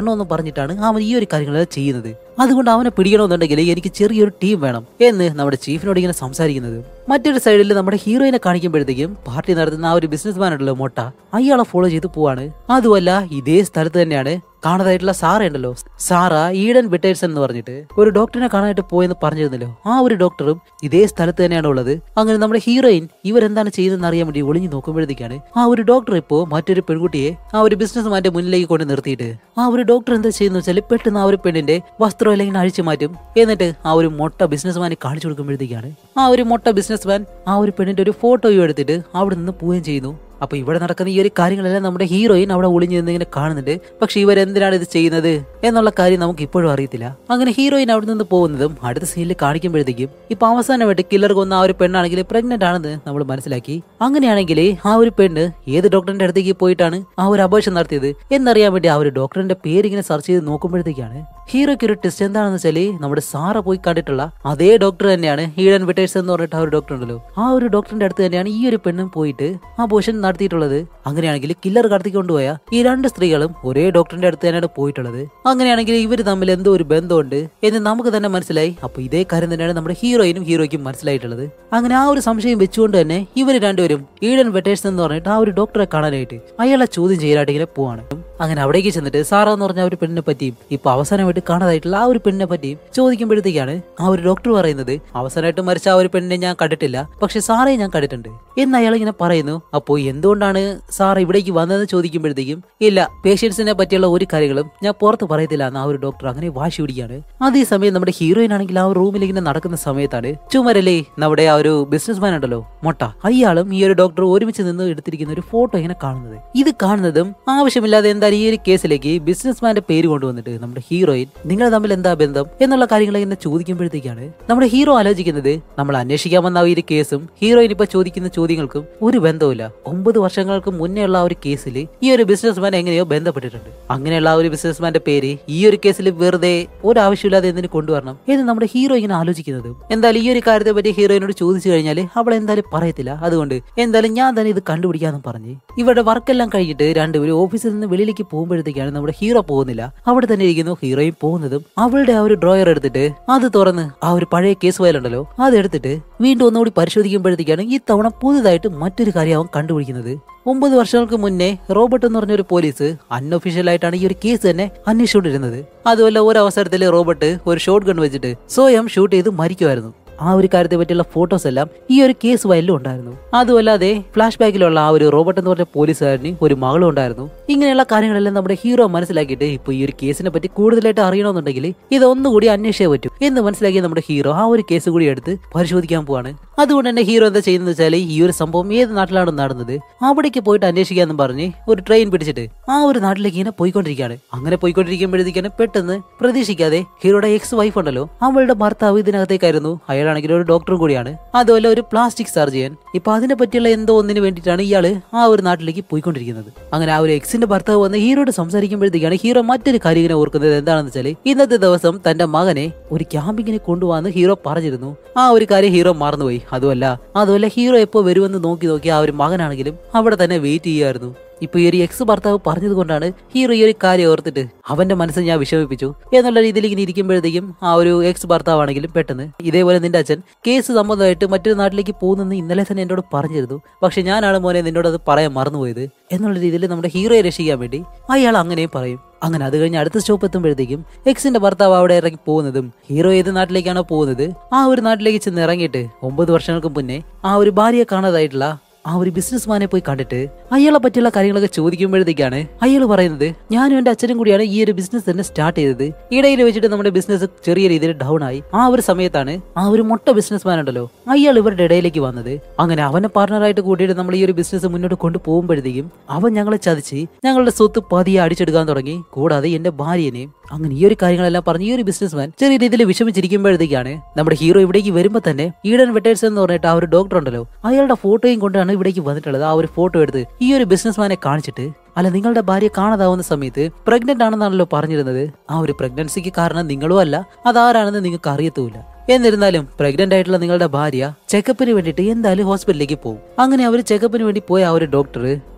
വരണമെന്ന് പറഞ്ഞിട്ടാണ് അവൻ ഈ ഒരു കാര്യങ്ങളെല്ലാം ചെയ്യുന്നത് അതുകൊണ്ട് അവനെ പിടിക്കണമെന്നുണ്ടെങ്കിൽ എനിക്ക് ചെറിയൊരു ടീം വേണം എന്ന് നമ്മുടെ ചീഫിനോട് ഇങ്ങനെ സംസാരിക്കുന്നത് മറ്റൊരു സൈഡിൽ നമ്മുടെ ഹീറോയിനെ കാണിക്കുമ്പോഴത്തേക്കും പാർട്ടി നടത്തുന്ന ആ ഒരു ബിസിനസ് മാൻ ഉണ്ടല്ലോ മൊട്ട അയാളെ ഫോളോ ചെയ്ത് പോവാണ് അതുമല്ല ഇതേ സ്ഥലത്ത് തന്നെയാണ് കാണാതായിട്ടുള്ള സാറ ഉണ്ടല്ലോ സാറ ഈഡൻ ബിറ്റേഴ്സൺ എന്ന് പറഞ്ഞിട്ട് ഒരു ഡോക്ടറിനെ കാണാനായിട്ട് പോയെന്ന് പറഞ്ഞിരുന്നല്ലോ ആ ഒരു ഡോക്ടറും ഇതേ സ്ഥലത്ത് തന്നെയാണ് ഉള്ളത് അങ്ങനെ നമ്മുടെ ഹീറോയിൻ ഇവരെന്താണ് ചെയ്യുന്നതെന്ന് അറിയാൻ വേണ്ടി ഒളിഞ്ഞു നോക്കുമ്പോഴത്തേക്കാണ് ആ ഒരു ഡോക്ടർ ഇപ്പോ മറ്റൊരു പെൺകുട്ടിയെ ആ ഒരു ബിസിനസ് മാന്റെ മുന്നിലേക്ക് കൊണ്ട് നിർത്തിയിട്ട് ആ ഒരു ഡോക്ടർ എന്താ ചെയ്യുന്ന വെച്ചാൽ പെട്ടെന്ന് ആ ഒരു പെണ്ണിന്റെ വസ്ത്രം അല്ലെങ്കിൽ അഴിച്ചു മാറ്റും എന്നിട്ട് ആ ഒരു മൊട്ട ബിസിനസ് മാനെ കാണിച്ചു കൊടുക്കുമ്പോഴത്തേക്കാണ് ആ ഒരു മൊട്ട ബിസിനസ് മാൻ ആ ഒരു പെണ്ണിന്റെ ഒരു ഫോട്ടോയും എടുത്തിട്ട് അവിടെ നിന്ന് പോവുകയും ചെയ്യുന്നു അപ്പൊ ഇവിടെ നടക്കുന്ന ഈ ഒരു കാര്യങ്ങളെല്ലാം നമ്മുടെ ഹീറോയിൻ അവിടെ ഒളിഞ്ഞു നിന്ന് ഇങ്ങനെ കാണുന്നുണ്ട് പക്ഷെ ഇവരെന്തിനാണ് ഇത് ചെയ്യുന്നത് എന്നുള്ള കാര്യം നമുക്ക് ഇപ്പോഴും അറിയത്തില്ല അങ്ങനെ ഹീറോയിൻ അവിടെ നിന്ന് പോകുന്നതും അടുത്ത സീനിൽ കാണിക്കുമ്പോഴത്തേക്കും ഇപ്പൊ അവസാനമായിട്ട് കില്ലർ കൊന്ന ആ ഒരു പെണ്ണാണെങ്കിൽ പ്രഗ്നന്റ് ആണെന്ന് നമ്മൾ മനസ്സിലാക്കി അങ്ങനെയാണെങ്കിൽ ആ ഒരു പെണ്ണ് ഏത് ഡോക്ടറിന്റെ അടുത്തേക്ക് പോയിട്ടാണ് ആ ഒരു അപേക്ഷ നടത്തിയത് എന്നറിയാൻ വേണ്ടി ആ ഒരു ഡോക്ടറിന്റെ പേര് ഇങ്ങനെ സെർച്ച് ചെയ്ത് നോക്കുമ്പോഴത്തേക്കാണ് ഹീറോയ്ക്ക് ഒരു ടെസ്റ്റ് എന്താണെന്ന് വെച്ചാല് നമ്മുടെ സാറ പോയി കണ്ടിട്ടുള്ള അതേ ഡോക്ടർ തന്നെയാണ് ഈഡൻ വിറ്റേഴ്സ് എന്ന് പറഞ്ഞിട്ട് ആ ഒരു ഡോക്ടർ ഉണ്ടല്ലോ ആ ഒരു ഡോക്ടറിന്റെ അടുത്ത് തന്നെയാണ് ഈ ഒരു പെണ്ണും പോയിട്ട് ആ പോഷൻ നടത്തിയിട്ടുള്ളത് അങ്ങനെയാണെങ്കിൽ കില്ലർ കടത്തിക്കൊണ്ടുപോയ ഈ രണ്ട് സ്ത്രീകളും ഒരേ ഡോക്ടറിന്റെ അടുത്ത് തന്നെയാണ് പോയിട്ടുള്ളത് അങ്ങനെയാണെങ്കിൽ ഇവർ തമ്മിൽ എന്തോ ഒരു ബന്ധമുണ്ട് എന്ന് നമുക്ക് തന്നെ മനസ്സിലായി അപ്പൊ ഇതേ കാര്യം തന്നെയാണ് നമ്മുടെ ഹീറോയിനും ഹീറോയ്ക്കും മനസ്സിലായിട്ടുള്ളത് അങ്ങനെ ആ ഒരു സംശയം വെച്ചുകൊണ്ട് തന്നെ ഇവർ രണ്ടുപേരും ഈഡൻ വെറ്റേഴ്സ് എന്ന് പറഞ്ഞിട്ട് ആ ഒരു ഡോക്ടറെ കാണാനായിട്ട് അയാളെ ചോദ്യം ചെയ്യാനായിട്ട് ഇങ്ങനെ പോവാണ് അങ്ങനെ അവിടേക്ക് ചെന്നിട്ട് സാറ എന്ന് പറഞ്ഞ ആ ഒരു പെണ്ണിനെ പറ്റിയും ഇപ്പൊ അവസാനമായിട്ട് കാണാതായിട്ടുള്ള ആ ഒരു പെണ്ണിനെ പറ്റിയും ചോദിക്കുമ്പോഴത്തേക്കാണ് ആ ഒരു ഡോക്ടർ പറയുന്നത് അവസാനമായിട്ട് മരിച്ച ആ ഒരു പെണ്ണിനെ ഞാൻ കണ്ടിട്ടില്ല പക്ഷെ സാറേ ഞാൻ കണ്ടിട്ടുണ്ട് എന്ന് അയാൾ ഇങ്ങനെ പറയുന്നു അപ്പോൾ എന്തുകൊണ്ടാണ് സാർ ഇവിടേക്ക് വന്നതെന്ന് ചോദിക്കുമ്പോഴത്തേക്കും ഇല്ല പേഷ്യൻസിനെ പറ്റിയുള്ള ഒരു കാര്യങ്ങളും ഞാൻ പുറത്ത് പറയത്തില്ല എന്ന് ആ ഒരു ഡോക്ടർ അങ്ങനെ വാശി പിടിക്കുകയാണ് അതേസമയം നമ്മുടെ ഹീറോയിൻ ആണെങ്കിൽ ആ ഒരു റൂമിൽ ഇങ്ങനെ നടക്കുന്ന സമയത്താണ് ചുമരല്ലേ നമ്മുടെ ആ ഒരു ബിസിനസ് മാൻ ഉണ്ടല്ലോ മൊട്ട അയാളും ഈ ഒരു ഡോക്ടർ ഒരുമിച്ച് നിന്ന് എടുത്തിരിക്കുന്ന ഒരു ഫോട്ടോ ഇങ്ങനെ കാണുന്നത് ഇത് കാണുന്നതും ആവശ്യമില്ലാതെ എന്തായാലും ഈ ഒരു കേസിലേക്ക് ബിസിനസ് മാന്റെ പേര് കൊണ്ടുവന്നിട്ട് നമ്മുടെ ഹീറോയിൻ നിങ്ങൾ തമ്മിൽ എന്താ ബന്ധം എന്നുള്ള കാര്യങ്ങൾ ഇങ്ങനെ ചോദിക്കുമ്പോഴത്തേക്കാണ് നമ്മുടെ ഹീറോ ആലോചിക്കുന്നത് നമ്മൾ അന്വേഷിക്കാൻ വന്ന ആ ഒരു കേസും ഹീറോയിൻ ഇപ്പൊ ചോദിക്കുന്ന ചോദ്യങ്ങൾക്കും ഒരു ബന്ധവുമില്ല ഒമ്പത് വർഷങ്ങൾക്ക് മുന്നേ ഉള്ള ആ ഒരു കേസിൽ ഈ ഒരു ബിസിനസ് മാൻ എങ്ങനെയോ ബന്ധപ്പെട്ടിട്ടുണ്ട് അങ്ങനെയുള്ള ആ ഒരു ബിസിനസ് മാന്റെ പേര് ഈ ഒരു കേസിൽ വെറുതെ ഒരു ആവശ്യമില്ലാതെ എന്തിനു കൊണ്ടുവരണം എന്ന് നമ്മുടെ ഹീറോ ഇങ്ങനെ ആലോചിക്കുന്നത് എന്തായാലും ഈ ഒരു കാര്യത്തെ പറ്റി ഹീറോയിനോട് ചോദിച്ചു കഴിഞ്ഞാൽ അവൾ എന്തായാലും പറയത്തില്ല അതുകൊണ്ട് എന്തായാലും ഞാൻ തന്നെ ഇത് കണ്ടുപിടിക്കാന്ന് പറഞ്ഞ് ഇവരുടെ വർക്കെല്ലാം കഴിഞ്ഞിട്ട് രണ്ടുപേരും ഓഫീസിൽ നിന്ന് വെളിയിലേക്ക് പോകുമ്പോഴത്തേക്കാണ് നമ്മുടെ ഹീറോ പോകുന്നില്ല അവിടെ തന്നെ ഇരിക്കുന്നു ഹീറോയിൻ പോകുന്നതും അവളുടെ ആ ഒരു ഡ്രോയർ എടുത്തിട്ട് അത് തുറന്ന് ആ ഒരു പഴയ കേസ് ഫയൽ ഉണ്ടല്ലോ അത് എടുത്തിട്ട് വീണ്ടും ഒന്നുകൂടി പരിശോധിക്കുമ്പോഴത്തേക്കാണ് ഈ തവണ പുതുതായിട്ട് മറ്റൊരു കാര്യം അവൻ കണ്ടുപിടിക്കുന്നത് ഒമ്പത് വർഷങ്ങൾക്ക് മുന്നേ റോബർട്ട് എന്ന് പറഞ്ഞ ഒരു പോലീസ് അൺഒഫീഷ്യൽ ആയിട്ടാണ് ഈ ഒരു കേസ് തന്നെ അന്വേഷിച്ചുകൊണ്ടിരുന്നത് അതുമല്ല ഒരു അവസരത്തിൽ റോബർട്ട് ഒരു ഷോട്ട് ഗൺ വെച്ചിട്ട് സ്വയം ഷൂട്ട് ചെയ്ത് മരിക്കുമായിരുന്നു ആ ഒരു കാര്യത്തെ പറ്റിയുള്ള ഫോട്ടോസ് എല്ലാം ഈ ഒരു കേസ് ഫയലിലും ഉണ്ടായിരുന്നു അതുമല്ലാതെ ഫ്ലാഷ് ബാക്കിലുള്ള ആ ഒരു റോബർട്ട് എന്ന് പറഞ്ഞ പോലീസുകാരന് ഒരു മകളും ഉണ്ടായിരുന്നു ഇങ്ങനെയുള്ള കാര്യങ്ങളെല്ലാം നമ്മുടെ ഹീറോ മനസ്സിലാക്കിയിട്ട് ഇപ്പൊ ഈ ഒരു കേസിനെ പറ്റി കൂടുതലായിട്ട് അറിയണമെന്നുണ്ടെങ്കിൽ ഇതൊന്നുകൂടി അന്വേഷിച്ചേ പറ്റൂ എന്ന് മനസ്സിലാക്കിയ നമ്മുടെ ഹീറോ ആ ഒരു കേസ് കൂടി എടുത്ത് പരിശോധിക്കാൻ പോവാണ് അതുകൊണ്ട് തന്നെ ഹീറോ എന്താ ചെയ്യുന്നത് വെച്ചാൽ ഈ ഒരു സംഭവം ഏത് നാട്ടിലാണ് നടന്നത് അവിടേക്ക് പോയിട്ട് അന്വേഷിക്കാന്ന് പറഞ്ഞ് ഒരു ട്രെയിൻ പിടിച്ചിട്ട് ആ ഒരു നാട്ടിലേക്ക് ഇങ്ങനെ പോയിക്കൊണ്ടിരിക്കുകയാണ് അങ്ങനെ പോയിക്കൊണ്ടിരിക്കുമ്പോഴത്തേക്കാണ് പെട്ടെന്ന് പ്രതീക്ഷിക്കാതെ ഹീറോയുടെ എക്സ് വൈഫ് ഉണ്ടല്ലോ അവളുടെ ഭർത്താവ് ഇതിനകത്തേക്കായിരുന്നു അയാളാണെങ്കിൽ ഒരു ഡോക്ടറും കൂടിയാണ് അതുപോലെ ഒരു പ്ലാസ്റ്റിക് സർജൻ ഇപ്പൊ അതിനെ പറ്റിയുള്ള എന്തോ ഒന്നിന് വേണ്ടിയിട്ടാണ് ഇയാള് ആ ഒരു നാട്ടിലേക്ക് പോയിക്കൊണ്ടിരിക്കുന്നത് അങ്ങനെ ആ ഒരു എക്സിന്റെ ഭർത്താവ് വന്ന് ഹീറോയോട് സംസാരിക്കുമ്പോഴത്തേക്കാണ് ഹീറോ മറ്റൊരു കാര്യം ഇങ്ങനെ ഓർക്കുന്നത് എന്താണെന്ന് വെച്ചാൽ ഇന്നത്തെ ദിവസം തന്റെ മകനെ ഒരു ക്യാമ്പിങ്ങിന് കൊണ്ടുപോകാന്ന് ഹീറോ പറഞ്ഞിരുന്നു ആ ഒരു കാര്യം ഹീറോ മറന്നുപോയി അതുമല്ല അതുമല്ല ഹീറോ എപ്പോ വരുമെന്ന് നോക്കി നോക്കി ആ ഒരു മകനാണെങ്കിലും അവിടെ തന്നെ വെയിറ്റ് ചെയ്യുമായിരുന്നു ഇപ്പൊ ഈ ഒരു എക്സ് ഭർത്താവ് പറഞ്ഞത് കൊണ്ടാണ് ഹീറോ ഈ ഒരു കാര്യം ഓർത്തിട്ട് അവന്റെ മനസ്സ് ഞാൻ വിഷമിപ്പിച്ചു എന്നുള്ള രീതിയിൽ ഇങ്ങനെ ഇരിക്കുമ്പോഴത്തേക്കും ആ ഒരു എക്സ് ഭർത്താവാണെങ്കിലും പെട്ടെന്ന് ഇതേപോലെ നിന്റെ അച്ഛൻ കേസ് സംബന്ധമായിട്ട് മറ്റൊരു നാട്ടിലേക്ക് പോകുന്നെന്ന് ഇന്നലെ തന്നെ എന്നോട് പറഞ്ഞിരുന്നു പക്ഷെ ഞാനാണ് മോനെ നിന്നോട് അത് പറയാൻ മറന്നുപോയത് എന്നുള്ള രീതിയിൽ നമ്മുടെ ഹീറോയെ രക്ഷിക്കാൻ വേണ്ടി അയാൾ അങ്ങനെയും പറയും അങ്ങനെ അത് കഴിഞ്ഞ് അടുത്ത സ്റ്റോപ്പ് എത്തുമ്പോഴത്തേക്കും എക്സിന്റെ ഭർത്താവ് അവിടെ ഇറങ്ങി പോകുന്നതും ഹീറോ ഏത് നാട്ടിലേക്കാണോ പോകുന്നത് ആ ഒരു നാട്ടിലേക്ക് ചെന്ന് ഇറങ്ങിയിട്ട് ഒമ്പത് വർഷങ്ങൾക്ക് മുന്നേ ആ ഒരു ഭാര്യയെ കാണാതായിട്ടുള്ള ആ ഒരു ബിസിനസ് മാനെ പോയി കണ്ടിട്ട് അയാളെ പറ്റിയുള്ള കാര്യങ്ങളൊക്കെ ചോദിക്കുമ്പോഴത്തേക്കാണ് അയാൾ പറയുന്നത് ഞാനും എന്റെ അച്ഛനും കൂടിയാണ് ഈ ഒരു ബിസിനസ് തന്നെ സ്റ്റാർട്ട് ചെയ്തത് ഇടയിൽ വെച്ചിട്ട് നമ്മുടെ ബിസിനസ് ചെറിയ രീതിയിൽ ഡൗൺ ആയി ആ ഒരു സമയത്താണ് ആ ഒരു മുട്ട ബിസിനസ് മാൻ ഉണ്ടല്ലോ അയാൾ ഇവരുടെ ഇടയിലേക്ക് വന്നത് അങ്ങനെ അവനെ പാർട്ണറായിട്ട് കൂട്ടിയിട്ട് നമ്മൾ ഈ ഒരു ബിസിനസ് മുന്നോട്ട് കൊണ്ടുപോകുമ്പോഴത്തേക്കും അവൻ ഞങ്ങളെ ചതിച്ച് ഞങ്ങളുടെ സ്വത്ത് പതിയെ അടിച്ചെടുക്കാൻ തുടങ്ങി കൂടാതെ എന്റെ ഭാര്യനെയും അങ്ങനെ ഈ ഒരു കാര്യങ്ങളെല്ലാം പറഞ്ഞ് ഈ ഒരു ബിസിനസ് മാൻ ചെറിയ രീതിയിൽ വിഷമിച്ചിരിക്കുമ്പോഴത്തേക്കാണ് നമ്മുടെ ഹീറോ ഇവിടേക്ക് വരുമ്പോൾ തന്നെ ഈഡൻ വെട്ടേഴ്സ് എന്ന് പറഞ്ഞിട്ട് ആ ഒരു ഡോക്ടർ ഉണ്ടല്ലോ അയാളുടെ ഫോട്ടോയും കൊണ്ടാണ് ഇവിടേക്ക് വന്നിട്ടുള്ളത് ആ ഒരു ഫോട്ടോ എടുത്ത് ഈ ഒരു ബിസിനസ് മാനെ കാണിച്ചിട്ട് അല്ല നിങ്ങളുടെ ഭാര്യ കാണാതാവുന്ന സമയത്ത് പ്രഗ്നന്റ് ആണെന്നാണല്ലോ പറഞ്ഞിരുന്നത് ആ ഒരു പ്രഗ്നൻസിക്ക് കാരണം നിങ്ങളും അല്ല അതാരാണെന്ന് നിങ്ങൾക്ക് അറിയത്തുമില്ല എന്നിരുന്നാലും പ്രഗ്നന്റ് ആയിട്ടുള്ള നിങ്ങളുടെ ഭാര്യ ചെക്കപ്പിന് വേണ്ടിയിട്ട് എന്തായാലും ഹോസ്പിറ്റലിലേക്ക് പോകും അങ്ങനെ അവർ ചെക്കപ്പിന് വേണ്ടി പോയ ആ ഒരു ഡോക്ടർ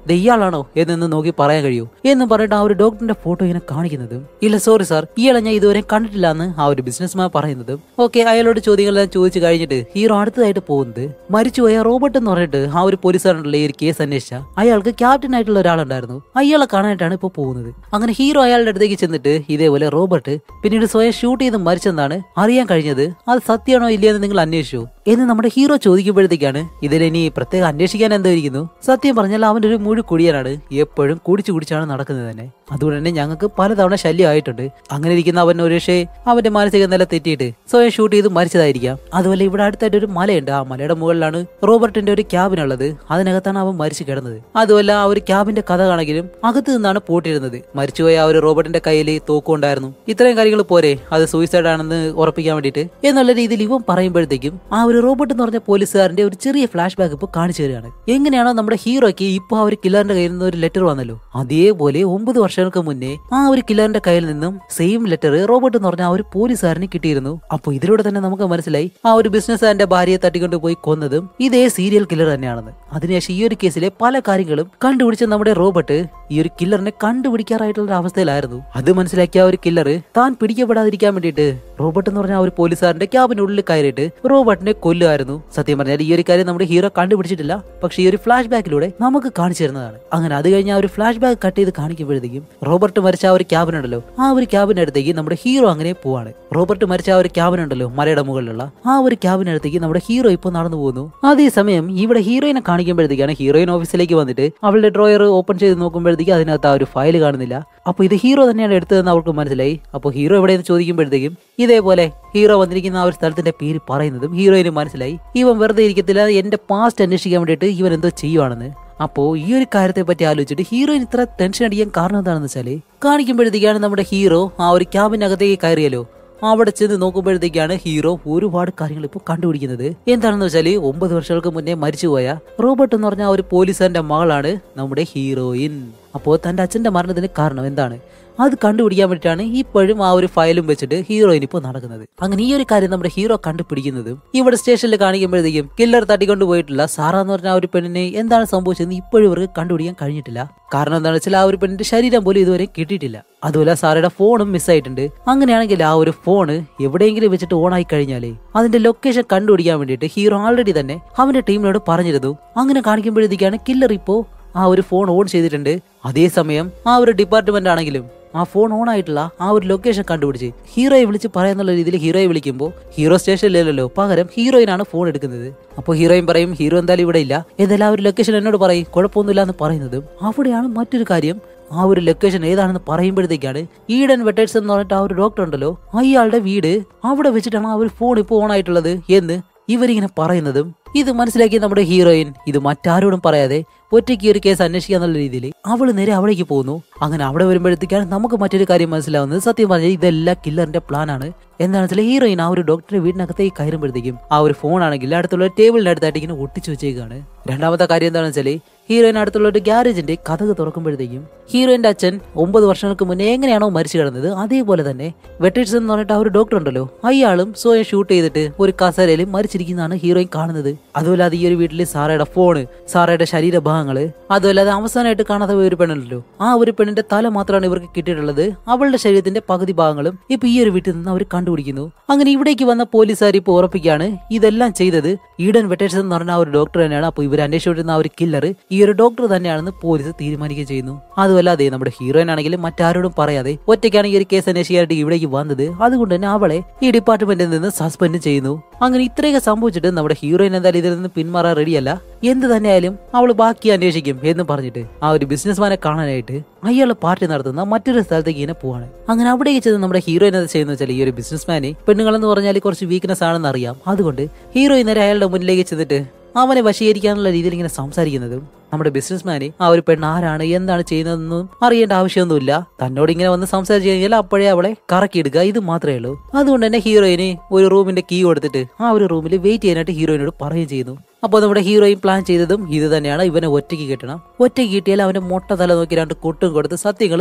"ദേ ഇയാളാണോ എന്നൊന്ന് നോക്കി പറയാൻ കഴിയൂ എന്ന് പറഞ്ഞിട്ട് ആ ഒരു ഡോക്ടറിന്റെ ഫോട്ടോ ഇങ്ങനെ കാണിക്കുന്നതും ഇല്ല സോറി സാർ ഇയാളെ ഞാൻ ഇതുവരെ കണ്ടിട്ടില്ല എന്ന് ആ ഒരു ബിസിനസ് മാൻ പറയുന്നതും ഓക്കെ അയാളോട് ചോദ്യങ്ങളെല്ലാം ചോദിച്ചു കഴിഞ്ഞിട്ട് ഹീറോ അടുത്തതായിട്ട് പോകുന്നത് മരിച്ചുപോയ റോബർട്ട് എന്ന് പറഞ്ഞിട്ട് ആ ഒരു പോലീസുകാരനുള്ള ഈ ഒരു കേസ് അന്വേഷിച്ച അയാൾക്ക് ക്യാപ്റ്റൻ ആയിട്ടുള്ള ഒരാളുണ്ടായിരുന്നു അയാളെ കാണാനായിട്ടാണ് ഇപ്പോൾ പോകുന്നത് അങ്ങനെ ഹീറോ അയാളുടെ അടുത്തേക്ക് ചെന്നിട്ട് ഇതേപോലെ റോബർട്ട് പിന്നീട് സ്വയം ഷൂട്ട് ചെയ്ത് മരിച്ചെന്നാണ് അറിയാൻ കഴിഞ്ഞത് അത് സത്യമാണോ ഇല്ലയെന്ന് നിങ്ങൾ അന്വേഷിച്ചു എന്ന് നമ്മുടെ ഹീറോ ചോദിക്കുമ്പോഴത്തേക്കാണ് ഇതിൽ ഇനി പ്രത്യേകം അന്വേഷിക്കാൻ എന്തായിരിക്കുന്നു സത്യം പറഞ്ഞാൽ അവന്റെ ഒരു മുഴു കുടിയനാണ് എപ്പോഴും കുടിച്ചു കുടിച്ചാണ് നടക്കുന്നത് തന്നെ അതുകൊണ്ട് തന്നെ ഞങ്ങൾക്ക് പലതവണ ശല്യമായിട്ടുണ്ട് അങ്ങനെ ഇരിക്കുന്ന അവൻ ഒരു പക്ഷേ അവന്റെ മാനസിക നില തെറ്റിയിട്ട് സ്വയം ഷൂട്ട് ചെയ്ത് മരിച്ചതായിരിക്കാം അതുപോലെ ഇവിടെ അടുത്തായിട്ട് ഒരു മലയുണ്ട് ആ മലയുടെ മുകളിലാണ് റോബർട്ടിന്റെ ഒരു ക്യാബിൻ ഉള്ളത് അതിനകത്താണ് അവൻ മരിച്ചു കിടന്നത് അതുമല്ല ആ ഒരു ക്യാബിന്റെ കഥ കാണെങ്കിലും അകത്ത് നിന്നാണ് പൂട്ടിയിരുന്നത് മരിച്ചുപോയ ആ ഒരു റോബർട്ടിന്റെ കയ്യിൽ തോക്കുണ്ടായിരുന്നു ഇത്രയും കാര്യങ്ങൾ പോരെ അത് സൂയിസൈഡ് ആണെന്ന് ഉറപ്പിക്കാൻ വേണ്ടിയിട്ട് എന്നുള്ള രീതിയിൽ ഇവൻ പറയുമ്പോഴത്തേക്കും ആ ഒരു റോബർട്ട് എന്ന് പറഞ്ഞ പോലീസുകാരന്റെ ഒരു ചെറിയ ഫ്ലാഷ് ബാക്ക് ഇപ്പോൾ കാണിച്ചു തരികയാണ് എങ്ങനെയാണോ നമ്മുടെ ഹീറോയ്ക്ക് ഇപ്പൊ ആ ഒരു കില്ലറിന്റെ കയ്യിൽ നിന്ന് ഒരു ലെറ്റർ വന്നല്ലോ അതേപോലെ ഒമ്പത് വർഷങ്ങൾക്ക് മുന്നേ ആ ഒരു കില്ലറിന്റെ കയ്യിൽ നിന്നും സെയിം ലെറ്റർ റോബർട്ട് എന്ന് പറഞ്ഞ ആ ഒരു പോലീസുകാരന് കിട്ടിയിരുന്നു അപ്പോൾ ഇതിലൂടെ തന്നെ നമുക്ക് മനസ്സിലായി ആ ഒരു ബിസിനസ്സുകാരന്റെ ഭാര്യയെ തട്ടിക്കൊണ്ട് പോയി കൊന്നതും ഇതേ സീരിയൽ കില്ലർ തന്നെയാണെന്ന് അതിനുശേഷം ഈ ഒരു കേസിലെ പല കാര്യങ്ങളും കണ്ടുപിടിച്ച നമ്മുടെ റോബർട്ട് ഈ ഒരു കില്ലറിനെ കണ്ടുപിടിക്കാറായിട്ടുള്ള ഒരു അവസ്ഥയിലായിരുന്നു അത് മനസ്സിലാക്കിയ ആ ഒരു കില്ലർ താൻ പിടിക്കപ്പെടാതിരിക്കാൻ വേണ്ടിയിട്ട് റോബർട്ട് എന്ന് പറഞ്ഞ ആ ഒരു പോലീസുകാരന്റെ ക്യാബിനുള്ളിൽ കയറിയിട്ട് റോബർട്ടിനെ കൊല്ലുമായിരുന്നു സത്യം പറഞ്ഞാൽ ഈ ഒരു കാര്യം നമ്മുടെ ഹീറോ കണ്ടുപിടിച്ചിട്ടില്ല പക്ഷേ ഈ ഒരു ഫ്ലാഷ് ബാക്കിലൂടെ നമുക്ക് കാണിച്ചു തരുന്നതാണ് അങ്ങനെ അത് കഴിഞ്ഞ് ആ ഒരു ഫ്ലാഷ് ബാക്ക് കട്ട് ചെയ്ത് കാണിക്കുമ്പോഴത്തേക്കും റോബർട്ട് മരിച്ച ആ ഒരു ക്യാബിൻ ഉണ്ടല്ലോ ആ ഒരു ക്യാബിനടുത്തേക്ക് നമ്മുടെ ഹീറോ അങ്ങനെ പോവാണ് റോബർട്ട് മരിച്ച ആ ഒരു ക്യാബിൻ ഉണ്ടല്ലോ മലയുടെ മുകളിലുള്ള ആ ഒരു ക്യാബിനടുത്തേക്ക് നമ്മുടെ ഹീറോ ഇപ്പോൾ നടന്നു പോകുന്നു അതേസമയം ഇവിടെ ഹീറോയിനെ കാണിക്കുമ്പോഴത്തേക്കാണ് ഹീറോയിൻ ഓഫീസിലേക്ക് വന്നിട്ട് അവളുടെ ഡ്രോയർ ഓപ്പൺ ചെയ്ത് നോക്കുമ്പോഴത്തേക്ക് അതിനകത്ത് ആ ഒരു ഫയൽ കാണുന്നില്ല അപ്പോൾ ഇത് ഹീറോ തന്നെയാണ് എടുത്തതെന്ന് അവൾക്ക് മനസ്സിലായി അപ്പോൾ ഹീറോ എവിടെയെന്ന് ചോദിക്കുമ്പോഴത്തേക്കും ഇതേപോലെ ഹീറോ വന്നിരിക്കുന്ന ആ ഒരു സ്ഥലത്തിന്റെ പേര് പറയുന്നതും ഹീറോയിന് മനസ്സിലായി ഇവൻ വെറുതെ ഇരിക്കത്തില്ല എന്റെ പാസ്റ്റ് അന്വേഷിക്കാൻ വേണ്ടിയിട്ട് ഇവൻ എന്തോ ചെയ്യുവാണെന്ന് അപ്പോ ഈ ഒരു കാര്യത്തെ പറ്റി ആലോചിച്ചിട്ട് ഹീറോയിൻ ഇത്ര ടെൻഷൻ അടിക്കാൻ കാരണം എന്താണെന്ന് വെച്ചാല് കാണിക്കുമ്പോഴത്തേക്കാണ് നമ്മുടെ ഹീറോ ആ ഒരു ക്യാബിനകത്തേക്ക് കയറിയല്ലോ അവിടെ ചെന്ന് നോക്കുമ്പോഴത്തേക്കാണ് ഹീറോ ഒരുപാട് കാര്യങ്ങൾ ഇപ്പോൾ കണ്ടുപിടിക്കുന്നത് എന്താണെന്ന് വെച്ചാൽ ഒമ്പത് വർഷങ്ങൾക്ക് മുന്നേ മരിച്ചുപോയ റോബർട്ട് എന്ന് പറഞ്ഞ ആ ഒരു പോലീസുകാരന്റെ മകളാണ് നമ്മുടെ ഹീറോയിൻ അപ്പോൾ തന്റെ അച്ഛന്റെ മരണത്തിന് കാരണം എന്താണ് അത് കണ്ടുപിടിക്കാൻ വേണ്ടിയിട്ടാണ് ഇപ്പോഴും ആ ഒരു ഫയലും വെച്ചിട്ട് ഹീറോയിൻ ഇപ്പോൾ നടക്കുന്നത് അങ്ങനെ ഈ ഒരു കാര്യം നമ്മുടെ ഹീറോ കണ്ടുപിടിക്കുന്നതും ഇവിടെ സ്റ്റേഷനിൽ കാണിക്കുമ്പോഴത്തേക്കും കില്ലർ തട്ടിക്കൊണ്ട് പോയിട്ടുള്ള സാറ എന്ന് പറഞ്ഞ ആ ഒരു പെണ്ണിനെ എന്താണ് സംഭവിച്ചതെന്ന് ഇപ്പോഴും ഇവർക്ക് കണ്ടുപിടിക്കാൻ കഴിഞ്ഞിട്ടില്ല കാരണം എന്താണെന്ന് വെച്ചാൽ ആ ഒരു പെണ്ണിന്റെ ശരീരം പോലും ഇതുവരെ കിട്ടിയിട്ടില്ല അതുപോലെ സാറയുടെ ഫോണും മിസ്സായിട്ടുണ്ട് അങ്ങനെയാണെങ്കിൽ ആ ഒരു ഫോണ് എവിടെയെങ്കിലും വെച്ചിട്ട് ഓൺ ആയി കഴിഞ്ഞാലേ അതിന്റെ ലൊക്കേഷൻ കണ്ടുപിടിക്കാൻ വേണ്ടിയിട്ട് ഹീറോ ആൾറെഡി തന്നെ അവന്റെ ടീമിനോട് പറഞ്ഞിരുന്നു അങ്ങനെ കാണിക്കുമ്പോഴത്തേക്കാണ് കില്ലർ ഇപ്പോ ആ ഒരു ഫോൺ ഓൺ ചെയ്തിട്ടുണ്ട് അതേസമയം ആ ഒരു ഡിപ്പാർട്ട്മെന്റ് ആണെങ്കിലും ആ ഫോൺ ഓൺ ആയിട്ടുള്ള ആ ഒരു ലൊക്കേഷൻ കണ്ടുപിടിച്ച് ഹീറോയെ വിളിച്ച് പറയാന്നുള്ള രീതിയിൽ ഹീറോയെ വിളിക്കുമ്പോൾ ഹീറോ സ്റ്റേഷനിലല്ലോ പകരം ഹീറോയിനാണ് ഫോൺ എടുക്കുന്നത് അപ്പോൾ ഹീറോയിൻ പറയും ഹീറോ എന്തായാലും ഇവിടെ ഇല്ല എന്തായാലും ആ ഒരു ലൊക്കേഷൻ എന്നോട് പറയും കുഴപ്പമൊന്നുമില്ല എന്ന് പറയുന്നതും അവിടെയാണ് മറ്റൊരു കാര്യം ആ ഒരു ലൊക്കേഷൻ ഏതാണെന്ന് പറയുമ്പോഴത്തേക്കാണ് ഈഡൻ വെട്ടേഴ്സ് എന്ന് പറഞ്ഞിട്ട് ആ ഒരു ഡോക്ടർ ഉണ്ടല്ലോ അയാളുടെ വീട് അവിടെ വെച്ചിട്ടാണ് ആ ഒരു ഫോൺ ഇപ്പോൾ ഓൺ ആയിട്ടുള്ളത് എന്ന് ഇവരിങ്ങനെ പറയുന്നതും ഇത് മനസ്സിലാക്കി നമ്മുടെ ഹീറോയിൻ ഇത് മറ്റാരോടും പറയാതെ ഒറ്റയ്ക്ക് ഈ ഒരു കേസ് അന്വേഷിക്കുക എന്നുള്ള രീതിയിൽ അവൾ നേരെ അവിടേക്ക് പോകുന്നു അങ്ങനെ അവിടെ വരുമ്പോഴത്തേക്കാണ് നമുക്ക് മറ്റൊരു കാര്യം മനസ്സിലാവുന്നത് സത്യം പറഞ്ഞാൽ ഇതെല്ലാം കില്ലറിന്റെ പ്ലാൻ ആണ് എന്താണെന്ന് വെച്ചാൽ ഹീറോയിൻ ആ ഒരു ഡോക്ടറെ വീടിനകത്തേക്ക് കയറുമ്പോഴത്തേക്കും ആ ഒരു ഫോൺ ആണെങ്കിൽ അടുത്തുള്ള ടേബിളിന്റെ അടുത്തായിട്ട് ഇങ്ങനെ ഒട്ടിച്ചു വെച്ചേക്കാണ് രണ്ടാമത്തെ കാര്യം എന്താണെന്ന് വെച്ചാൽ ഹീറോയിൻ അടുത്തുള്ള ഒരു ഗ്യാരേജിന്റെ കഥക് തുറക്കുമ്പോഴത്തേക്കും ഹീറോയിന്റെ അച്ഛൻ ഒമ്പത് വർഷങ്ങൾക്ക് മുന്നേ എങ്ങനെയാണോ മരിച്ചു കിടന്നത് അതേപോലെ തന്നെ വെട്ടേഴ്സ് എന്ന് പറഞ്ഞിട്ട് ആ ഒരു ഡോക്ടർ ഉണ്ടല്ലോ അയാളും സ്വയം ഷൂട്ട് ചെയ്തിട്ട് ഒരു കസേരയിൽ മരിച്ചിരിക്കുന്നതാണ് ഹീറോയിൻ കാണുന്നത് അതുമല്ലാതെ ഈ ഒരു വീട്ടിൽ സാറയുടെ ഫോണ് സാറയുടെ ശരീരഭാഗങ്ങള് അതുമല്ലാതെ അവസാനമായിട്ട് കാണാത്ത ഒരു പെണ്ണുണ്ടല്ലോ ആ ഒരു പെണ്ണിന്റെ തല മാത്രമാണ് ഇവർക്ക് കിട്ടിയിട്ടുള്ളത് അവളുടെ ശരീരത്തിന്റെ പകുതി ഭാഗങ്ങളും ഇപ്പൊ ഈ ഒരു വീട്ടിൽ നിന്ന് അവർ കണ്ടുപിടിക്കുന്നു അങ്ങനെ ഇവിടേക്ക് വന്ന പോലീസുകാർ ഇപ്പൊ ഉറപ്പിക്കുകയാണ് ഇതെല്ലാം ചെയ്തത് ഈഡൻ വെട്ടേഴ്സ് എന്ന് പറഞ്ഞ ആ ഒരു ഡോക്ടർ തന്നെയാണ് അപ്പൊ ഇവർ അന്വേഷിച്ചിരുന്ന ആ ഒരു കില്ലർ ഈ ഒരു ഡോക്ടർ തന്നെയാണെന്ന് പോലീസ് തീരുമാനിക്കുകയും ചെയ്യുന്നു അതുമല്ലാതെ നമ്മുടെ ഹീറോയിൻ ആണെങ്കിലും മറ്റാരോടും പറയാതെ ഒറ്റയ്ക്കാണ് ഈ ഒരു കേസ് അന്വേഷിക്കാനായിട്ട് ഇവിടേക്ക് വന്നത് അതുകൊണ്ട് തന്നെ അവളെ ഈ ഡിപ്പാർട്ട്മെന്റിൽ നിന്ന് സസ്പെൻഡ് ചെയ്യുന്നു അങ്ങനെ ഇത്രയൊക്കെ സംഭവിച്ചിട്ട് നമ്മുടെ ഹീറോയിൻ എന്തായാലും ഇതിൽ നിന്ന് പിന്മാറാൻ റെഡിയല്ല എന്ത് തന്നെയായാലും അവൾ ബാക്കി അന്വേഷിക്കും എന്ന് പറഞ്ഞിട്ട് ആ ഒരു ബിസിനസ്മാനെ കാണാനായിട്ട് അയാൾ പാർട്ടി നടത്തുന്ന മറ്റൊരു സ്ഥലത്തേക്ക് ഇങ്ങനെ പോവാണ് അങ്ങനെ അവിടേക്ക് ചെന്ന് നമ്മുടെ ഹീറോയിൻ എന്താ ചെയ്യുന്ന വെച്ചാൽ ഈ ഒരു ബിസിനസ്മാനെ പെണ്ണുങ്ങളെന്ന് പറഞ്ഞാൽ കുറച്ച് വീക്ക്നെസ് ആണെന്ന് അറിയാം അതുകൊണ്ട് ഹീറോയിൻ നേരെ അയാളുടെ മുന്നിലേക്ക് ചെന്നിട്ട് അവനെ വശീകരിക്കാനുള്ള രീതിയിൽ ഇങ്ങനെ സംസാരിക്കുന്നതും നമ്മുടെ ബിസിനസ്മാന് ആ ഒരു പെണ്ണ് ആരാണ് എന്താണ് ചെയ്യുന്നതെന്നും അറിയേണ്ട ആവശ്യമൊന്നുമില്ല തന്നോട് ഇങ്ങനെ വന്ന് സംസാരിച്ചു കഴിഞ്ഞാൽ അപ്പോഴേ അവളെ കറക്കിയെടുക്കുക ഇത് മാത്രമേ ഉള്ളൂ അതുകൊണ്ട് തന്നെ ഹീറോയിന് ഒരു റൂമിന്റെ കീ കൊടുത്തിട്ട് ആ ഒരു റൂമിൽ വെയിറ്റ് ചെയ്യാനായിട്ട് ഹീറോയിനോട് പറയുകയും ചെയ്യുന്നു അപ്പോൾ നമ്മുടെ ഹീറോയിൻ പ്ലാൻ ചെയ്തതും ഇത് തന്നെയാണ് ഇവനെ ഒറ്റയ്ക്ക് കിട്ടണം ഒറ്റയ്ക്ക് കിട്ടിയാൽ അവന്റെ മൊട്ട തല നോക്കി രണ്ട് കൊട്ടും കൊടുത്ത് സത്യങ്ങൾ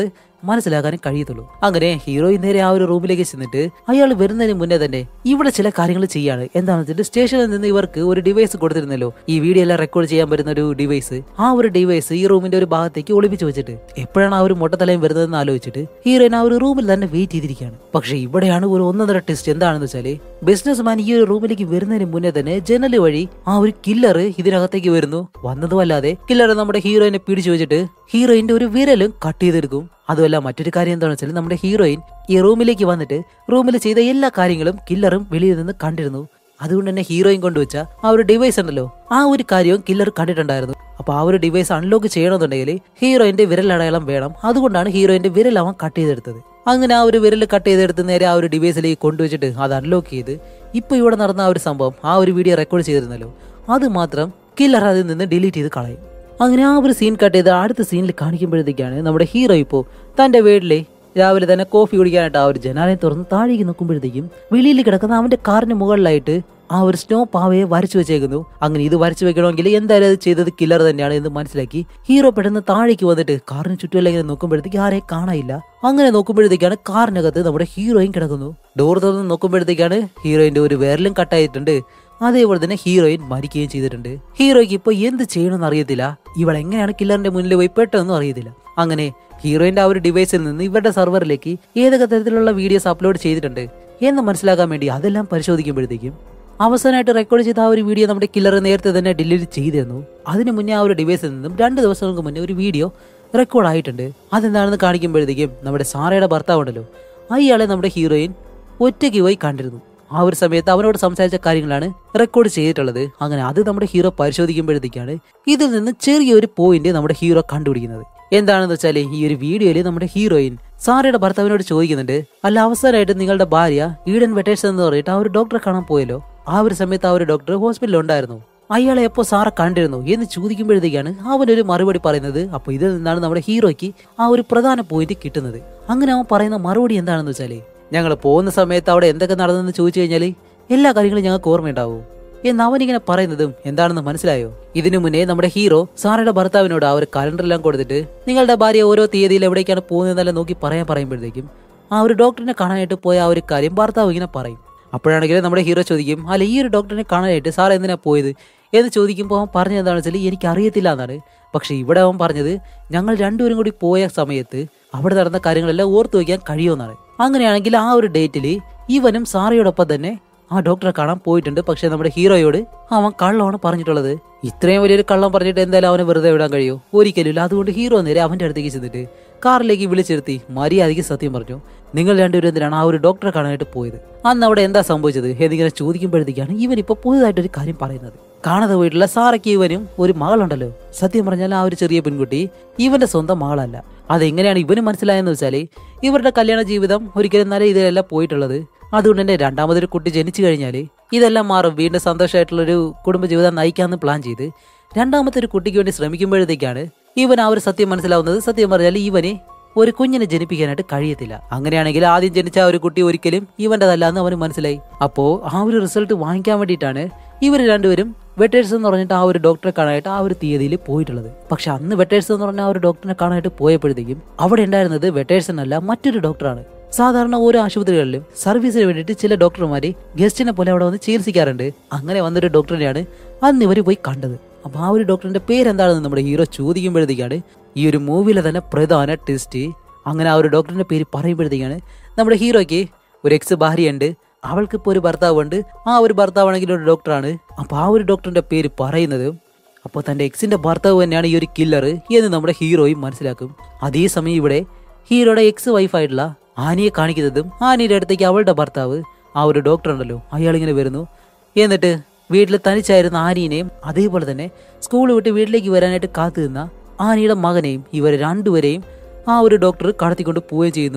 മനസ്സിലാക്കാനും കഴിയത്തുള്ളൂ അങ്ങനെ ഹീറോയിൻ നേരെ ആ ഒരു റൂമിലേക്ക് ചെന്നിട്ട് അയാൾ വരുന്നതിന് മുന്നേ തന്നെ ഇവിടെ ചില കാര്യങ്ങൾ ചെയ്യാണ് എന്താണെന്ന് വെച്ചിട്ട് സ്റ്റേഷനിൽ നിന്ന് ഇവർക്ക് ഒരു ഡിവൈസ് കൊടുത്തിരുന്നല്ലോ ഈ വീഡിയോ എല്ലാം റെക്കോർഡ് ചെയ്യാൻ പറ്റുന്ന ഒരു ഡിവൈസ് ആ ഒരു ഡിവൈസ് ഈ റൂമിന്റെ ഒരു ഭാഗത്തേക്ക് ഒളിപ്പിച്ച് വെച്ചിട്ട് എപ്പോഴാണ് ആ ഒരു മുട്ടത്തലയും വരുന്നതെന്ന് ആലോചിച്ചിട്ട് ഹീറോയിൻ ആ ഒരു റൂമിൽ തന്നെ വെയിറ്റ് ചെയ്തിരിക്കുകയാണ് പക്ഷെ ഇവിടെയാണ് ഒരു ഒന്നര ടെസ്റ്റ് എന്താണെന്ന് വെച്ചാല് ബിസിനസ് മാൻ ഈ ഒരു റൂമിലേക്ക് വരുന്നതിന് മുന്നേ തന്നെ ജനൽ വഴി ആ ഒരു കില്ലർ ഇതിനകത്തേക്ക് വരുന്നു വന്നതും അല്ലാതെ കില്ലർ നമ്മുടെ ഹീറോയിനെ പിടിച്ചു വെച്ചിട്ട് ഹീറോയിന്റെ ഒരു വിരലും കട്ട് ചെയ്തെടുക്കും അതുമല്ല മറ്റൊരു കാര്യം എന്താണെന്ന് വെച്ചാൽ നമ്മുടെ ഹീറോയിൻ ഈ റൂമിലേക്ക് വന്നിട്ട് റൂമിൽ ചെയ്ത എല്ലാ കാര്യങ്ങളും കില്ലറും വെളിയിൽ നിന്ന് കണ്ടിരുന്നു അതുകൊണ്ട് തന്നെ ഹീറോയിൻ കൊണ്ടുവച്ച ആ ഒരു ഡിവൈസ് ഉണ്ടല്ലോ ആ ഒരു കാര്യവും കില്ലർ കണ്ടിട്ടുണ്ടായിരുന്നു അപ്പൊ ആ ഒരു ഡിവൈസ് അൺലോക്ക് ചെയ്യണമെന്നുണ്ടെങ്കിൽ ഹീറോയിന്റെ വിരലടയാളം വേണം അതുകൊണ്ടാണ് ഹീറോയിന്റെ വിരൽ അവൻ കട്ട് ചെയ്തെടുത്തത് അങ്ങനെ ആ ഒരു വിരൽ കട്ട് ചെയ്തെടുത്ത് നേരെ ആ ഒരു ഡിവൈസിലേക്ക് കൊണ്ടുവച്ചിട്ട് അത് അൺലോക്ക് ചെയ്ത് ഇപ്പൊ ഇവിടെ നടന്ന ആ ഒരു സംഭവം ആ ഒരു വീഡിയോ റെക്കോർഡ് ചെയ്തിരുന്നല്ലോ അത് മാത്രം കില്ലർ അതിൽ നിന്ന് ഡിലീറ്റ് ചെയ്ത് കളയും അങ്ങനെ ആ ഒരു സീൻ കട്ട് ചെയ്ത് അടുത്ത സീനിൽ കാണിക്കുമ്പോഴത്തേക്കാണ് നമ്മുടെ ഹീറോ ഇപ്പോൾ തന്റെ വീട്ടിലെ രാവിലെ തന്നെ കോഫി കുടിക്കാനായിട്ട് ആ ഒരു ജനാലയം തുറന്ന് താഴേക്ക് നോക്കുമ്പോഴത്തേക്കും വെളിയിൽ കിടക്കുന്ന അവന്റെ കാറിന് മുകളിലായിട്ട് ആ ഒരു സ്നോ പാവയെ വരച്ചു വെച്ചേക്കുന്നു അങ്ങനെ ഇത് വരച്ചു വെക്കണമെങ്കിൽ എന്തായാലും അത് ചെയ്തത് കില്ലർ തന്നെയാണ് എന്ന് മനസ്സിലാക്കി ഹീറോ പെട്ടെന്ന് താഴേക്ക് വന്നിട്ട് കാറിന് ചുറ്റുമെല്ലാം ഇങ്ങനെ നോക്കുമ്പോഴത്തേക്ക് ആരെ കാണാനില്ല അങ്ങനെ നോക്കുമ്പോഴത്തേക്കാണ് കാറിനകത്ത് നമ്മുടെ ഹീറോയിൻ കിടക്കുന്നു ഡോർ തുറന്ന് നോക്കുമ്പോഴത്തേക്കാണ് ഹീറോയിന്റെ ഒരു വിരലും കട്ടായിട്ടുണ്ട് അതേപോലെ തന്നെ ഹീറോയിൻ മരിക്കുകയും ചെയ്തിട്ടുണ്ട് ഹീറോയ്ക്ക് ഇപ്പൊ എന്ത് ചെയ്യണമെന്ന് അറിയത്തില്ല ഇവൾ എങ്ങനെയാണ് കില്ലറിന്റെ മുന്നിൽ പോയി പെട്ടതെന്നും അറിയത്തില്ല അങ്ങനെ ഹീറോയിന്റെ ആ ഒരു ഡിവൈസിൽ നിന്ന് ഇവരുടെ സെർവറിലേക്ക് ഏതൊക്കെ തരത്തിലുള്ള വീഡിയോസ് അപ്ലോഡ് ചെയ്തിട്ടുണ്ട് എന്ന് മനസ്സിലാക്കാൻ വേണ്ടി അതെല്ലാം പരിശോധിക്കുമ്പോഴത്തേക്കും അവസാനമായിട്ട് റെക്കോർഡ് ചെയ്ത ആ ഒരു വീഡിയോ നമ്മുടെ കില്ലർ നേരത്തെ തന്നെ ഡിലീറ്റ് ചെയ്തിരുന്നു അതിന് മുന്നേ ആ ഒരു ഡിവൈസിൽ നിന്നും രണ്ട് ദിവസങ്ങൾക്ക് മുന്നേ ഒരു വീഡിയോ റെക്കോർഡ് ആയിട്ടുണ്ട് അതെന്താണെന്ന് കാണിക്കുമ്പോഴത്തേക്കും നമ്മുടെ സാറയുടെ ഭർത്താവ് ഉണ്ടല്ലോ അയാളെ നമ്മുടെ ഹീറോയിൻ ഒറ്റയ്ക്ക് പോയി കണ്ടിരുന്നു ആ ഒരു സമയത്ത് അവനോട് സംസാരിച്ച കാര്യങ്ങളാണ് റെക്കോർഡ് ചെയ്തിട്ടുള്ളത് അങ്ങനെ അത് നമ്മുടെ ഹീറോ പരിശോധിക്കുമ്പോഴത്തേക്കാണ് ഇതിൽ നിന്ന് ചെറിയൊരു പോയിന്റ് നമ്മുടെ ഹീറോ കണ്ടുപിടിക്കുന്നത് എന്താണെന്ന് വെച്ചാൽ ഈ ഒരു വീഡിയോയിൽ നമ്മുടെ ഹീറോയിൻ സാറയുടെ ഭർത്താവിനോട് ചോദിക്കുന്നുണ്ട് അല്ല അവസാനമായിട്ട് നിങ്ങളുടെ ഭാര്യ ഈഡൻ വെട്ടേഴ്സ് എന്ന് പറഞ്ഞിട്ട് ആ ഒരു ഡോക്ടറെ കാണാൻ പോയല്ലോ ആ ഒരു സമയത്ത് ആ ഒരു ഡോക്ടർ ഹോസ്പിറ്റലിൽ ഉണ്ടായിരുന്നു അയാളെ എപ്പോ സാറെ കണ്ടിരുന്നു എന്ന് ചോദിക്കുമ്പോഴത്തേക്കാണ് അവനൊരു മറുപടി പറയുന്നത് അപ്പൊ ഇതിൽ നിന്നാണ് നമ്മുടെ ഹീറോയ്ക്ക് ആ ഒരു പ്രധാന പോയിന്റ് കിട്ടുന്നത് അങ്ങനെ അവൻ പറയുന്ന മറുപടി എന്താണെന്ന് വെച്ചാല് ഞങ്ങൾ പോകുന്ന സമയത്ത് അവിടെ എന്തൊക്കെ നടന്നെന്ന് ചോദിച്ചു കഴിഞ്ഞാൽ എല്ലാ കാര്യങ്ങളും ഞങ്ങൾക്ക് ഓർമ്മയുണ്ടാവും എന്ന് അവനിങ്ങനെ പറയുന്നതും എന്താണെന്ന് മനസ്സിലായോ ഇതിനു മുന്നേ നമ്മുടെ ഹീറോ സാറയുടെ ഭർത്താവിനോട് ആ ഒരു കലണ്ടറെല്ലാം കൊടുത്തിട്ട് നിങ്ങളുടെ ഭാര്യ ഓരോ തീയതിയിൽ എവിടേക്കാണ് പോകുന്നതെന്നെല്ലാം നോക്കി പറയാൻ പറയുമ്പോഴത്തേക്കും ആ ഒരു ഡോക്ടറിനെ കാണാനായിട്ട് പോയ ആ ഒരു കാര്യം ഭർത്താവ് ഇങ്ങനെ പറയും അപ്പോഴാണെങ്കിൽ നമ്മുടെ ഹീറോ ചോദിക്കും അല്ല ഈ ഒരു ഡോക്ടറിനെ കാണാനായിട്ട് സാർ എന്തിനാ പോയത് എന്ന് ചോദിക്കുമ്പോൾ അവൻ പറഞ്ഞത് എന്താണെന്ന് വെച്ചാൽ എനിക്ക് അറിയത്തില്ല എന്നാണ് പക്ഷെ ഇവിടെ അവൻ പറഞ്ഞത് ഞങ്ങൾ രണ്ടുപേരും കൂടി പോയ സമയത്ത് അവിടെ നടന്ന കാര്യങ്ങളെല്ലാം ഓർത്തു വയ്ക്കാൻ കഴിയുമെന്നാണ് അങ്ങനെയാണെങ്കിൽ ആ ഒരു ഡേറ്റിൽ ഇവനും സാറയോടൊപ്പം തന്നെ ആ ഡോക്ടറെ കാണാൻ പോയിട്ടുണ്ട് പക്ഷെ നമ്മുടെ ഹീറോയോട് അവൻ കള്ളമാണ് പറഞ്ഞിട്ടുള്ളത് ഇത്രയും വലിയൊരു കള്ളം പറഞ്ഞിട്ട് എന്തായാലും അവനെ വെറുതെ വിടാൻ കഴിയോ ഒരിക്കലും അതുകൊണ്ട് ഹീറോ നേരെ അവന്റെ അടുത്തേക്ക് ചെന്നിട്ട് കാറിലേക്ക് വിളിച്ചിരുത്തി മര്യാദയ്ക്ക് സത്യം പറഞ്ഞു നിങ്ങൾ രണ്ടുപേരും എന്തിനാണ് ആ ഒരു ഡോക്ടറെ കാണാനായിട്ട് പോയത് അന്ന് അവിടെ എന്താ സംഭവിച്ചത് എന്നിങ്ങനെ ചോദിക്കുമ്പോഴത്തേക്കാണ് ഇവൻ ഇപ്പൊ പുതുതായിട്ടൊരു കാര്യം പറയുന്നത് കാണാതെ പോയിട്ടുള്ള സാറയ്ക്ക് ഇവനും ഒരു മകളുണ്ടല്ലോ സത്യം പറഞ്ഞാൽ ആ ഒരു ചെറിയ പെൺകുട്ടി ഇവന്റെ സ്വന്തം മകളല്ല അതെങ്ങനെയാണ് ഇവന് മനസ്സിലായെന്ന് വെച്ചാൽ ഇവരുടെ കല്യാണ ജീവിതം ഒരിക്കലും നല്ല ഇതിലല്ല പോയിട്ടുള്ളത് അതുകൊണ്ട് തന്നെ രണ്ടാമതൊരു കുട്ടി ജനിച്ചു കഴിഞ്ഞാൽ ഇതെല്ലാം മാറും വീണ്ടും സന്തോഷമായിട്ടുള്ളൊരു കുടുംബജീവിതം നയിക്കാമെന്ന് പ്ലാൻ ചെയ്ത് രണ്ടാമത്തെ ഒരു കുട്ടിക്ക് വേണ്ടി ശ്രമിക്കുമ്പോഴത്തേക്കാണ് ഇവൻ ആ ഒരു സത്യം മനസ്സിലാവുന്നത് സത്യം പറഞ്ഞാൽ ഇവന് ഒരു കുഞ്ഞിനെ ജനിപ്പിക്കാനായിട്ട് കഴിയത്തില്ല അങ്ങനെയാണെങ്കിൽ ആദ്യം ജനിച്ച ആ ഒരു കുട്ടി ഒരിക്കലും ഇവന്റെതല്ല എന്ന് അവന് മനസ്സിലായി അപ്പോ ആ ഒരു റിസൾട്ട് വാങ്ങിക്കാൻ വേണ്ടിയിട്ടാണ് ഇവർ രണ്ടുപേരും വെട്ടേഴ്സ് എന്ന് പറഞ്ഞിട്ട് ആ ഒരു ഡോക്ടറെ കാണാനായിട്ട് ആ ഒരു തീയതിയിൽ പോയിട്ടുള്ളത് പക്ഷെ അന്ന് വെട്ടേഴ്സ് എന്ന് പറഞ്ഞ ആ ഒരു ഡോക്ടറിനെ കാണാനായിട്ട് പോയപ്പോഴത്തേക്കും അവിടെ ഉണ്ടായിരുന്നത് വെട്ടേഴ്സ് എന്നല്ല മറ്റൊരു ഡോക്ടറാണ് സാധാരണ ഓരോ ആശുപത്രികളിലും സർവീസിന് വേണ്ടിയിട്ട് ചില ഡോക്ടർമാര് ഗസ്റ്റിനെ പോലെ അവിടെ വന്ന് ചികിത്സിക്കാറുണ്ട് അങ്ങനെ വന്നൊരു ഡോക്ടറിനെയാണ് അന്ന് ഇവർ പോയി കണ്ടത് അപ്പൊ ആ ഒരു ഡോക്ടറിന്റെ പേരെന്താണെന്ന് നമ്മുടെ ഹീറോ ചോദിക്കുമ്പോഴത്തേക്കാണ് ഈ ഒരു മൂവിയിലെ തന്നെ പ്രധാന ടെസ്റ്റ് അങ്ങനെ ആ ഒരു ഡോക്ടറിന്റെ പേര് പറയുമ്പോഴത്തേക്കാണ് നമ്മുടെ ഹീറോയ്ക്ക് ഒരു എക്സ് ഭാര്യയുണ്ട് അവൾക്ക് ഇപ്പോൾ ഒരു ഭർത്താവുണ്ട് ആ ഒരു ഭർത്താവാണെങ്കിൽ ഒരു ഡോക്ടറാണ് അപ്പൊ ആ ഒരു ഡോക്ടറിന്റെ പേര് പറയുന്നത് അപ്പോൾ തന്റെ എക്സിന്റെ ഭർത്താവ് തന്നെയാണ് ഈ ഒരു കില്ലർ എന്ന് നമ്മുടെ ഹീറോയും മനസ്സിലാക്കും അതേസമയം ഇവിടെ ഹീറോയുടെ എക്സ് വൈഫായിട്ടുള്ള ആനിയെ കാണിക്കുന്നതും ആനിയുടെ അടുത്തേക്ക് അവളുടെ ഭർത്താവ് ആ ഒരു ഡോക്ടർ ഉണ്ടല്ലോ അയാൾ ഇങ്ങനെ വരുന്നു എന്നിട്ട് വീട്ടിൽ തനിച്ചായിരുന്ന ആനിയെയും അതേപോലെ തന്നെ സ്കൂൾ വിട്ട് വീട്ടിലേക്ക് വരാനായിട്ട് കാത്തു നിന്ന ആനിയുടെ മകനെയും ഇവരെ രണ്ടുപേരെയും ആ ഒരു ഡോക്ടർ കടത്തിക്കൊണ്ട് പോവുകയും ചെയ്യുന്നു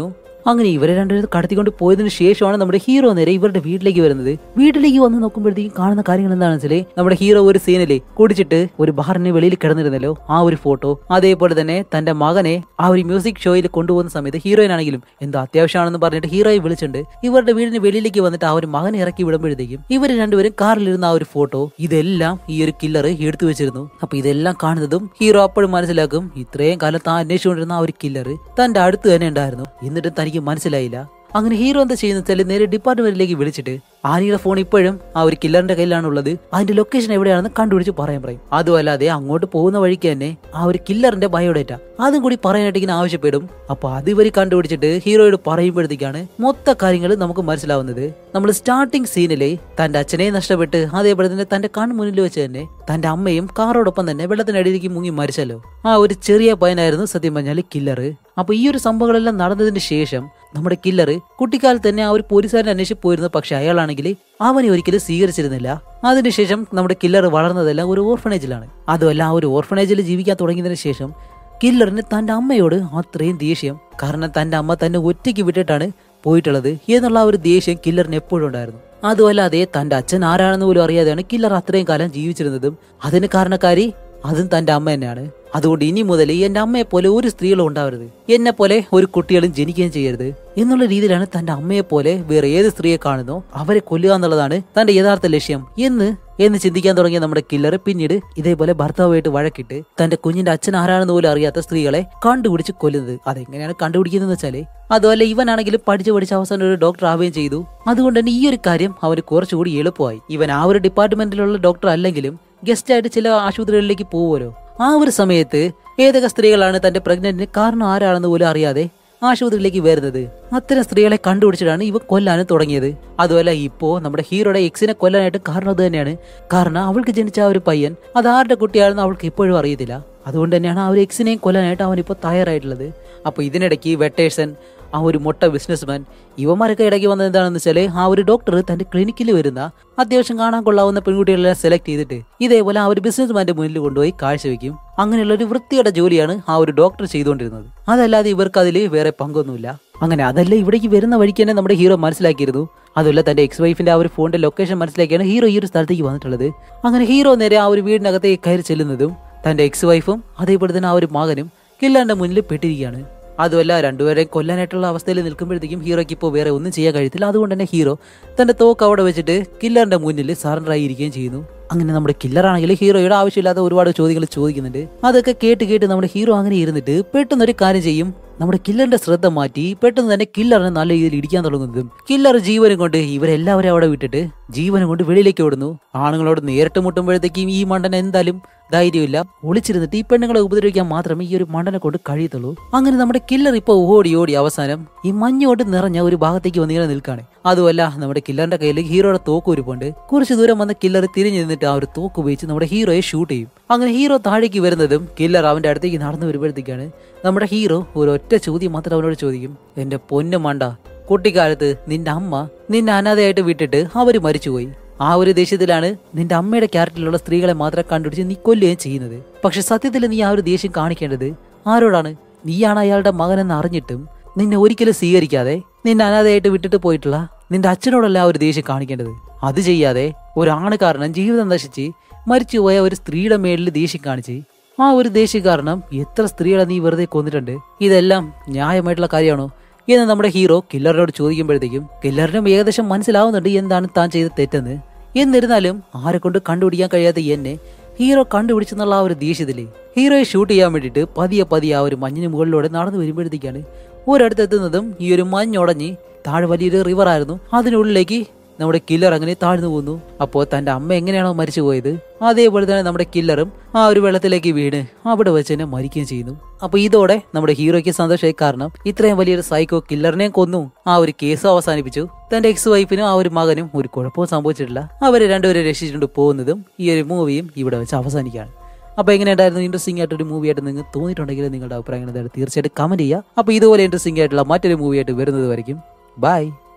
അങ്ങനെ ഇവരെ രണ്ടുപേരും കടത്തിക്കൊണ്ട് പോയതിനു ശേഷമാണ് നമ്മുടെ ഹീറോ നേരെ ഇവരുടെ വീട്ടിലേക്ക് വരുന്നത് വീട്ടിലേക്ക് വന്ന് നോക്കുമ്പോഴത്തേക്കും കാണുന്ന കാര്യങ്ങൾ എന്താണെന്ന് വെച്ചാൽ നമ്മുടെ ഹീറോ ഒരു സീനില് കുടിച്ചിട്ട് ഒരു ബാറിന് വെളിയിൽ കിടന്നിരുന്നല്ലോ ആ ഒരു ഫോട്ടോ അതേപോലെ തന്നെ തന്റെ മകനെ ആ ഒരു മ്യൂസിക് ഷോയിൽ കൊണ്ടുപോകുന്ന സമയത്ത് ഹീറോയിൻ ആണെങ്കിലും എന്തോ അത്യാവശ്യമാണെന്ന് പറഞ്ഞിട്ട് ഹീറോയെ വിളിച്ചിട്ടുണ്ട് ഇവരുടെ വീടിന് വെളിയിലേക്ക് വന്നിട്ട് ആ ഒരു മകനെ ഇറക്കി വിടുമ്പോഴത്തേക്കും ഇവർ രണ്ടുപേരും കാറിലിരുന്ന ആ ഒരു ഫോട്ടോ ഇതെല്ലാം ഈ ഒരു കില്ലർ എടുത്തു വെച്ചിരുന്നു അപ്പൊ ഇതെല്ലാം കാണുന്നതും ഹീറോ അപ്പോഴും മനസ്സിലാക്കും ഇത്രയും കാലം താൻ അന്വേഷിച്ചുകൊണ്ടിരുന്ന ആ ഒരു കില്ലർ തന്റെ അടുത്ത് തന്നെ ഉണ്ടായിരുന്നു എന്നിട്ടും തനിക്ക് മനസ്സിലായില്ല അങ്ങനെ ഹീറോ എന്താ ചെയ്യുന്ന വെച്ചാൽ നേരെ ഡിപ്പാർട്ട്മെന്റിലേക്ക് വിളിച്ചിട്ട് ആനിയുടെ ഫോൺ ഇപ്പോഴും ആ ഒരു കില്ലറിന്റെ കയ്യിലാണ് ഉള്ളത് അതിന്റെ ലൊക്കേഷൻ എവിടെയാണെന്ന് കണ്ടുപിടിച്ച് പറയാൻ പറയും അതുമല്ലാതെ അങ്ങോട്ട് പോകുന്ന വഴിക്ക് തന്നെ ആ ഒരു കില്ലറിന്റെ ബയോഡേറ്റ അതും കൂടി പറയാനായിട്ട് ഇങ്ങനെ ആവശ്യപ്പെടും അപ്പൊ അത് ഇവർ കണ്ടുപിടിച്ചിട്ട് ഹീറോയോട് പറയുമ്പോഴത്തേക്കാണ് മൊത്ത കാര്യങ്ങൾ നമുക്ക് മനസ്സിലാവുന്നത് നമ്മൾ സ്റ്റാർട്ടിംഗ് സീനിലെ തന്റെ അച്ഛനെ നഷ്ടപ്പെട്ട് അതേപോലെ തന്നെ തന്റെ കൺമുന്നിൽ വെച്ച് തന്നെ തന്റെ അമ്മയും കാറോടൊപ്പം തന്നെ വെള്ളത്തിനടിയിലേക്ക് മുങ്ങി മരിച്ചല്ലോ ആ ഒരു ചെറിയ പയ്യനായിരുന്നു സത്യം പറഞ്ഞാൽ കില്ലർ അപ്പൊ ഈ ഒരു സംഭവങ്ങളെല്ലാം നടന്നതിന് ശേഷം നമ്മുടെ കില്ലർ കുട്ടിക്കാലത്ത് തന്നെ ആ ഒരു പോലീസുകാരനെ അന്വേഷിച്ച് പോയിരുന്നു പക്ഷെ അയാളാണെങ്കിൽ അവനെ ഒരിക്കലും സ്വീകരിച്ചിരുന്നില്ല അതിനുശേഷം നമ്മുടെ കില്ലർ വളർന്നതെല്ലാം ഒരു ഓർഫനേജിലാണ് അതുമല്ല ആ ഒരു ഓർഫനേജിൽ ജീവിക്കാൻ തുടങ്ങിയതിനു ശേഷം കില്ലറിന് തന്റെ അമ്മയോട് അത്രയും ദേഷ്യം കാരണം തന്റെ അമ്മ തന്നെ ഒറ്റയ്ക്ക് വിട്ടിട്ടാണ് പോയിട്ടുള്ളത് എന്നുള്ള ആ ഒരു ദേഷ്യം കില്ലറിന് എപ്പോഴും ഉണ്ടായിരുന്നു അതുമല്ലാതെ തന്റെ അച്ഛൻ ആരാണെന്ന് പോലും അറിയാതെയാണ് കില്ലർ അത്രയും കാലം ജീവിച്ചിരുന്നതും അതിന് കാരണക്കാരി അതും തന്റെ അമ്മ തന്നെയാണ് അതുകൊണ്ട് ഇനി മുതൽ എന്റെ അമ്മയെ പോലെ ഒരു സ്ത്രീകളും ഉണ്ടാവരുത് എന്നെ പോലെ ഒരു കുട്ടികളും ജനിക്കുകയും ചെയ്യരുത് എന്നുള്ള രീതിയിലാണ് തന്റെ അമ്മയെ പോലെ വേറെ ഏത് സ്ത്രീയെ കാണുന്നോ അവരെ കൊല്ലുക എന്നുള്ളതാണ് തന്റെ യഥാർത്ഥ ലക്ഷ്യം എന്ന് എന്ന് ചിന്തിക്കാൻ തുടങ്ങിയ നമ്മുടെ കില്ലർ പിന്നീട് ഇതേപോലെ ഭർത്താവുമായിട്ട് വഴക്കിട്ട് തന്റെ കുഞ്ഞിന്റെ അച്ഛൻ ആരാണെന്ന് പോലും അറിയാത്ത സ്ത്രീകളെ കണ്ടുപിടിച്ച് കൊല്ലുന്നത് അതെങ്ങനെയാണ് കണ്ടുപിടിക്കുന്നത് വെച്ചാല് അതുപോലെ ഇവനാണെങ്കിലും പഠിച്ച് പഠിച്ച് അവസാനം ഒരു ഡോക്ടർ ആവുകയും ചെയ്തു അതുകൊണ്ട് തന്നെ ഈ ഒരു കാര്യം അവന് കുറച്ചുകൂടി എളുപ്പമായി ഇവൻ ആ ഒരു ഡിപ്പാർട്ട്മെന്റിലുള്ള ഡോക്ടർ അല്ലെങ്കിലും ഗസ്റ്റ് ആയിട്ട് ചില ആശുപത്രികളിലേക്ക് പോകുമല്ലോ ആ ഒരു സമയത്ത് ഏതൊക്കെ സ്ത്രീകളാണ് തന്റെ പ്രഗ്നന്റിന് കാരണം ആരാണെന്ന് പോലും അറിയാതെ ആശുപത്രിയിലേക്ക് വരുന്നത് അത്തരം സ്ത്രീകളെ കണ്ടുപിടിച്ചിട്ടാണ് ഇവ കൊല്ലാനും തുടങ്ങിയത് അതുപോലെ ഇപ്പോ നമ്മുടെ ഹീറോയുടെ എക്സിനെ കൊല്ലാനായിട്ട് കാരണം അത് തന്നെയാണ് കാരണം അവൾക്ക് ജനിച്ച ആ ഒരു പയ്യൻ അത് ആരുടെ കുട്ടിയാണെന്ന് അവൾക്ക് ഇപ്പോഴും അറിയത്തില്ല അതുകൊണ്ട് തന്നെയാണ് ആ ഒരു എക്സിനെയും കൊല്ലാനായിട്ട് അവൻ ഇപ്പോൾ തയ്യാറായിട്ടുള്ളത് അപ്പോൾ ഇതിനിടയ്ക്ക് വെട്ടേഴ്സൺ ആ ഒരു മൊട്ട ബിസിനസ്മാൻ ഇവന്മാരൊക്കെ ഇടയ്ക്ക് വന്നത് എന്താണെന്ന് വെച്ചാൽ ആ ഒരു ഡോക്ടർ തന്റെ ക്ലിനിക്കിൽ വരുന്ന അത്യാവശ്യം കാണാൻ കൊള്ളാവുന്ന പെൺകുട്ടികളെ സെലക്ട് ചെയ്തിട്ട് ഇതേപോലെ ആ ഒരു ബിസിനസ്മാന്റെ മുന്നിൽ കൊണ്ടുപോയി കാഴ്ചവെക്കും അങ്ങനെയുള്ള ഒരു വൃത്തിയുടെ ജോലിയാണ് ആ ഒരു ഡോക്ടർ ചെയ്തുകൊണ്ടിരുന്നത് അതല്ലാതെ ഇവർക്ക് അതിൽ വേറെ പങ്കൊന്നുമില്ല അങ്ങനെ അതല്ല ഇവിടേക്ക് വരുന്ന വഴിക്ക് തന്നെ നമ്മുടെ ഹീറോ മനസ്സിലാക്കിയിരുന്നു അതുമല്ല തന്റെ എക്സ് വൈഫിന്റെ ആ ഒരു ഫോണിന്റെ ലൊക്കേഷൻ മനസ്സിലാക്കിയാണ് ഹീറോ ഈ ഒരു സ്ഥലത്തേക്ക് വന്നിട്ടുള്ളത് അങ്ങനെ ഹീറോ നേരെ ആ ഒരു വീടിനകത്തേക്ക് കയറി ചെല്ലുന്നതും തന്റെ എക്സ് വൈഫും അതേപോലെ തന്നെ ആ ഒരു മകനും കില്ലാന്റെ മുന്നിൽ പെട്ടിരിക്കുകയാണ് അതുമല്ല രണ്ടുപേരെയും കൊല്ലാനായിട്ടുള്ള അവസ്ഥയിൽ നിൽക്കുമ്പോഴത്തേക്കും ഹീറോയ്ക്ക് ഇപ്പോൾ വേറെ ഒന്നും ചെയ്യാൻ കഴിയത്തില്ല അതുകൊണ്ട് തന്നെ ഹീറോ തന്റെ തോക്ക് അവിടെ വെച്ചിട്ട് കില്ലറിന്റെ മുന്നിൽ സറണ്ടർ ആയിരിക്കുകയും ചെയ്യുന്നു അങ്ങനെ നമ്മുടെ കില്ലറാണെങ്കിൽ ഹീറോയുടെ ആവശ്യമില്ലാത്ത ഒരുപാട് ചോദ്യങ്ങൾ ചോദിക്കുന്നുണ്ട് അതൊക്കെ കേട്ട് കേട്ട് നമ്മുടെ ഹീറോ അങ്ങനെ ഇരുന്നിട്ട് പെട്ടെന്ന് ഒരു കാര്യം ചെയ്യും നമ്മുടെ കില്ലറിന്റെ ശ്രദ്ധ മാറ്റി പെട്ടെന്ന് തന്നെ കില്ലറിനെ നല്ല രീതിയിൽ ഇടിക്കാൻ തുടങ്ങുന്നതും കില്ലർ ജീവനും കൊണ്ട് ഇവരെല്ലാവരും അവിടെ വിട്ടിട്ട് ജീവനും കൊണ്ട് വെളിയിലേക്ക് ഓടുന്നു ആണുങ്ങളോട് നേരിട്ട് മുട്ടുമ്പോഴത്തേക്കും ഈ മണ്ടൻ എന്തായാലും ധൈര്യമില്ല ഒളിച്ചിരുന്നിട്ട് ഈ പെണ്ണുങ്ങളെ ഉപദ്രവിക്കാൻ മാത്രമേ ഈ ഒരു മണ്ടനെ കൊണ്ട് കഴിയത്തുള്ളൂ അങ്ങനെ നമ്മുടെ കില്ലർ ഇപ്പൊ ഓടി ഓടി അവസാനം ഈ മഞ്ഞോട്ട് നിറഞ്ഞ ഒരു ഭാഗത്തേക്ക് വന്നിങ്ങനെ നിൽക്കാണ് അതുമല്ല നമ്മുടെ കില്ലറിന്റെ കയ്യിൽ ഹീറോയുടെ തോക്ക് ഒരുപ്പുണ്ട് കുറച്ച് ദൂരം വന്ന കില്ലർ തിരിഞ്ഞു നിന്നിട്ട് ആ ഒരു തോക്ക് ഉപയോഗിച്ച് നമ്മുടെ ഹീറോയെ ഷൂട്ട് ചെയ്യും അങ്ങനെ ഹീറോ താഴേക്ക് വരുന്നതും കില്ലർ അവന്റെ അടുത്തേക്ക് നടന്നു വരുമ്പോഴത്തേക്കാണ് നമ്മുടെ ഹീറോ ഒരു ഒറ്റ ചോദ്യം മാത്രം അവനോട് ചോദിക്കും എന്റെ പൊന്നു മണ്ട കുട്ടിക്കാലത്ത് നിന്റെ അമ്മ നിന്നെ അനാഥയായിട്ട് വിട്ടിട്ട് അവര് മരിച്ചുപോയി ആ ഒരു ദേഷ്യത്തിലാണ് നിന്റെ അമ്മയുടെ ക്യാരക്ടറിലുള്ള സ്ത്രീകളെ മാത്രം കണ്ടുപിടിച്ച് നീ കൊല്ലുകയും ചെയ്യുന്നത് പക്ഷെ സത്യത്തിൽ നീ ആ ഒരു ദേഷ്യം കാണിക്കേണ്ടത് ആരോടാണ് നീയാണ് അയാളുടെ മകനെന്ന് അറിഞ്ഞിട്ടും നിന്നെ ഒരിക്കലും സ്വീകരിക്കാതെ നിന്നെ അനാഥയായിട്ട് വിട്ടിട്ട് പോയിട്ടുള്ള നിന്റെ അച്ഛനോടല്ല ആ ഒരു ദേഷ്യം കാണിക്കേണ്ടത് അത് ചെയ്യാതെ ഒരാണ് കാരണം ജീവിതം നശിച്ച് മരിച്ചുപോയ ഒരു സ്ത്രീയുടെ മേളിൽ ദേഷ്യം കാണിച്ച് ആ ഒരു ദേഷ്യം കാരണം എത്ര സ്ത്രീകളെ നീ വെറുതെ കൊന്നിട്ടുണ്ട് ഇതെല്ലാം ന്യായമായിട്ടുള്ള കാര്യമാണോ എന്ന് നമ്മുടെ ഹീറോ കില്ലറിനോട് ചോദിക്കുമ്പോഴത്തേക്കും കില്ലറിനും ഏകദേശം മനസ്സിലാവുന്നുണ്ട് എന്താണ് താൻ ചെയ്ത തെറ്റെന്ന് എന്നിരുന്നാലും ആരെ കൊണ്ട് കണ്ടുപിടിക്കാൻ കഴിയാത്ത എന്നെ ഹീറോ കണ്ടുപിടിച്ചെന്നുള്ള ആ ഒരു ദേഷ്യത്തില് ഹീറോയെ ഷൂട്ട് ചെയ്യാൻ വേണ്ടിയിട്ട് പതിയെ പതിയെ ആ ഒരു മഞ്ഞിന് മുകളിലൂടെ നടന്നു വരുമ്പോഴത്തേക്കാണ് ഒരിടത്ത് എത്തുന്നതും ഈ ഒരു മഞ്ഞുടഞ്ഞ് താഴെ വലിയൊരു റിവർ ആയിരുന്നു അതിനുള്ളിലേക്ക് നമ്മുടെ കില്ലർ അങ്ങനെ താഴ്ന്നു പോകുന്നു അപ്പോൾ തന്റെ അമ്മ എങ്ങനെയാണോ മരിച്ചു പോയത് അതേപോലെ തന്നെ നമ്മുടെ കില്ലറും ആ ഒരു വെള്ളത്തിലേക്ക് വീണ് അവിടെ വെച്ച് തന്നെ മരിക്കുകയും ചെയ്യുന്നു അപ്പൊ ഇതോടെ നമ്മുടെ ഹീറോയ്ക്ക് സന്തോഷമായി കാരണം ഇത്രയും വലിയൊരു സൈക്കോ കില്ലറിനെയും കൊന്നു ആ ഒരു കേസ് അവസാനിപ്പിച്ചു തന്റെ എക്സ് വൈഫിനും ആ ഒരു മകനും ഒരു കുഴപ്പവും സംഭവിച്ചിട്ടില്ല അവരെ രണ്ടുപേരെ രക്ഷിച്ചുകൊണ്ട് പോകുന്നതും ഈ ഒരു മൂവിയും ഇവിടെ വെച്ച് അവസാനിക്കുകയാണ് അപ്പോൾ എങ്ങനെയുണ്ടായിരുന്നു ഇൻട്രസ്റ്റിംഗ് ആയിട്ടൊരു മൂവി ആയിട്ട് നിങ്ങൾക്ക് തോന്നിയിട്ടുണ്ടെങ്കിൽ നിങ്ങളുടെ അഭിപ്രായങ്ങൾ എന്തായാലും തീർച്ചയായിട്ടും കമന്റ് ചെയ്യുക അപ്പോൾ ഇതുപോലെ ഇൻട്രസ്റ്റിംഗ് ആയിട്ടുള്ള മറ്റൊരു മൂവി ആയിട്ട് വരുന്നത് വരയ്ക്കും ബൈ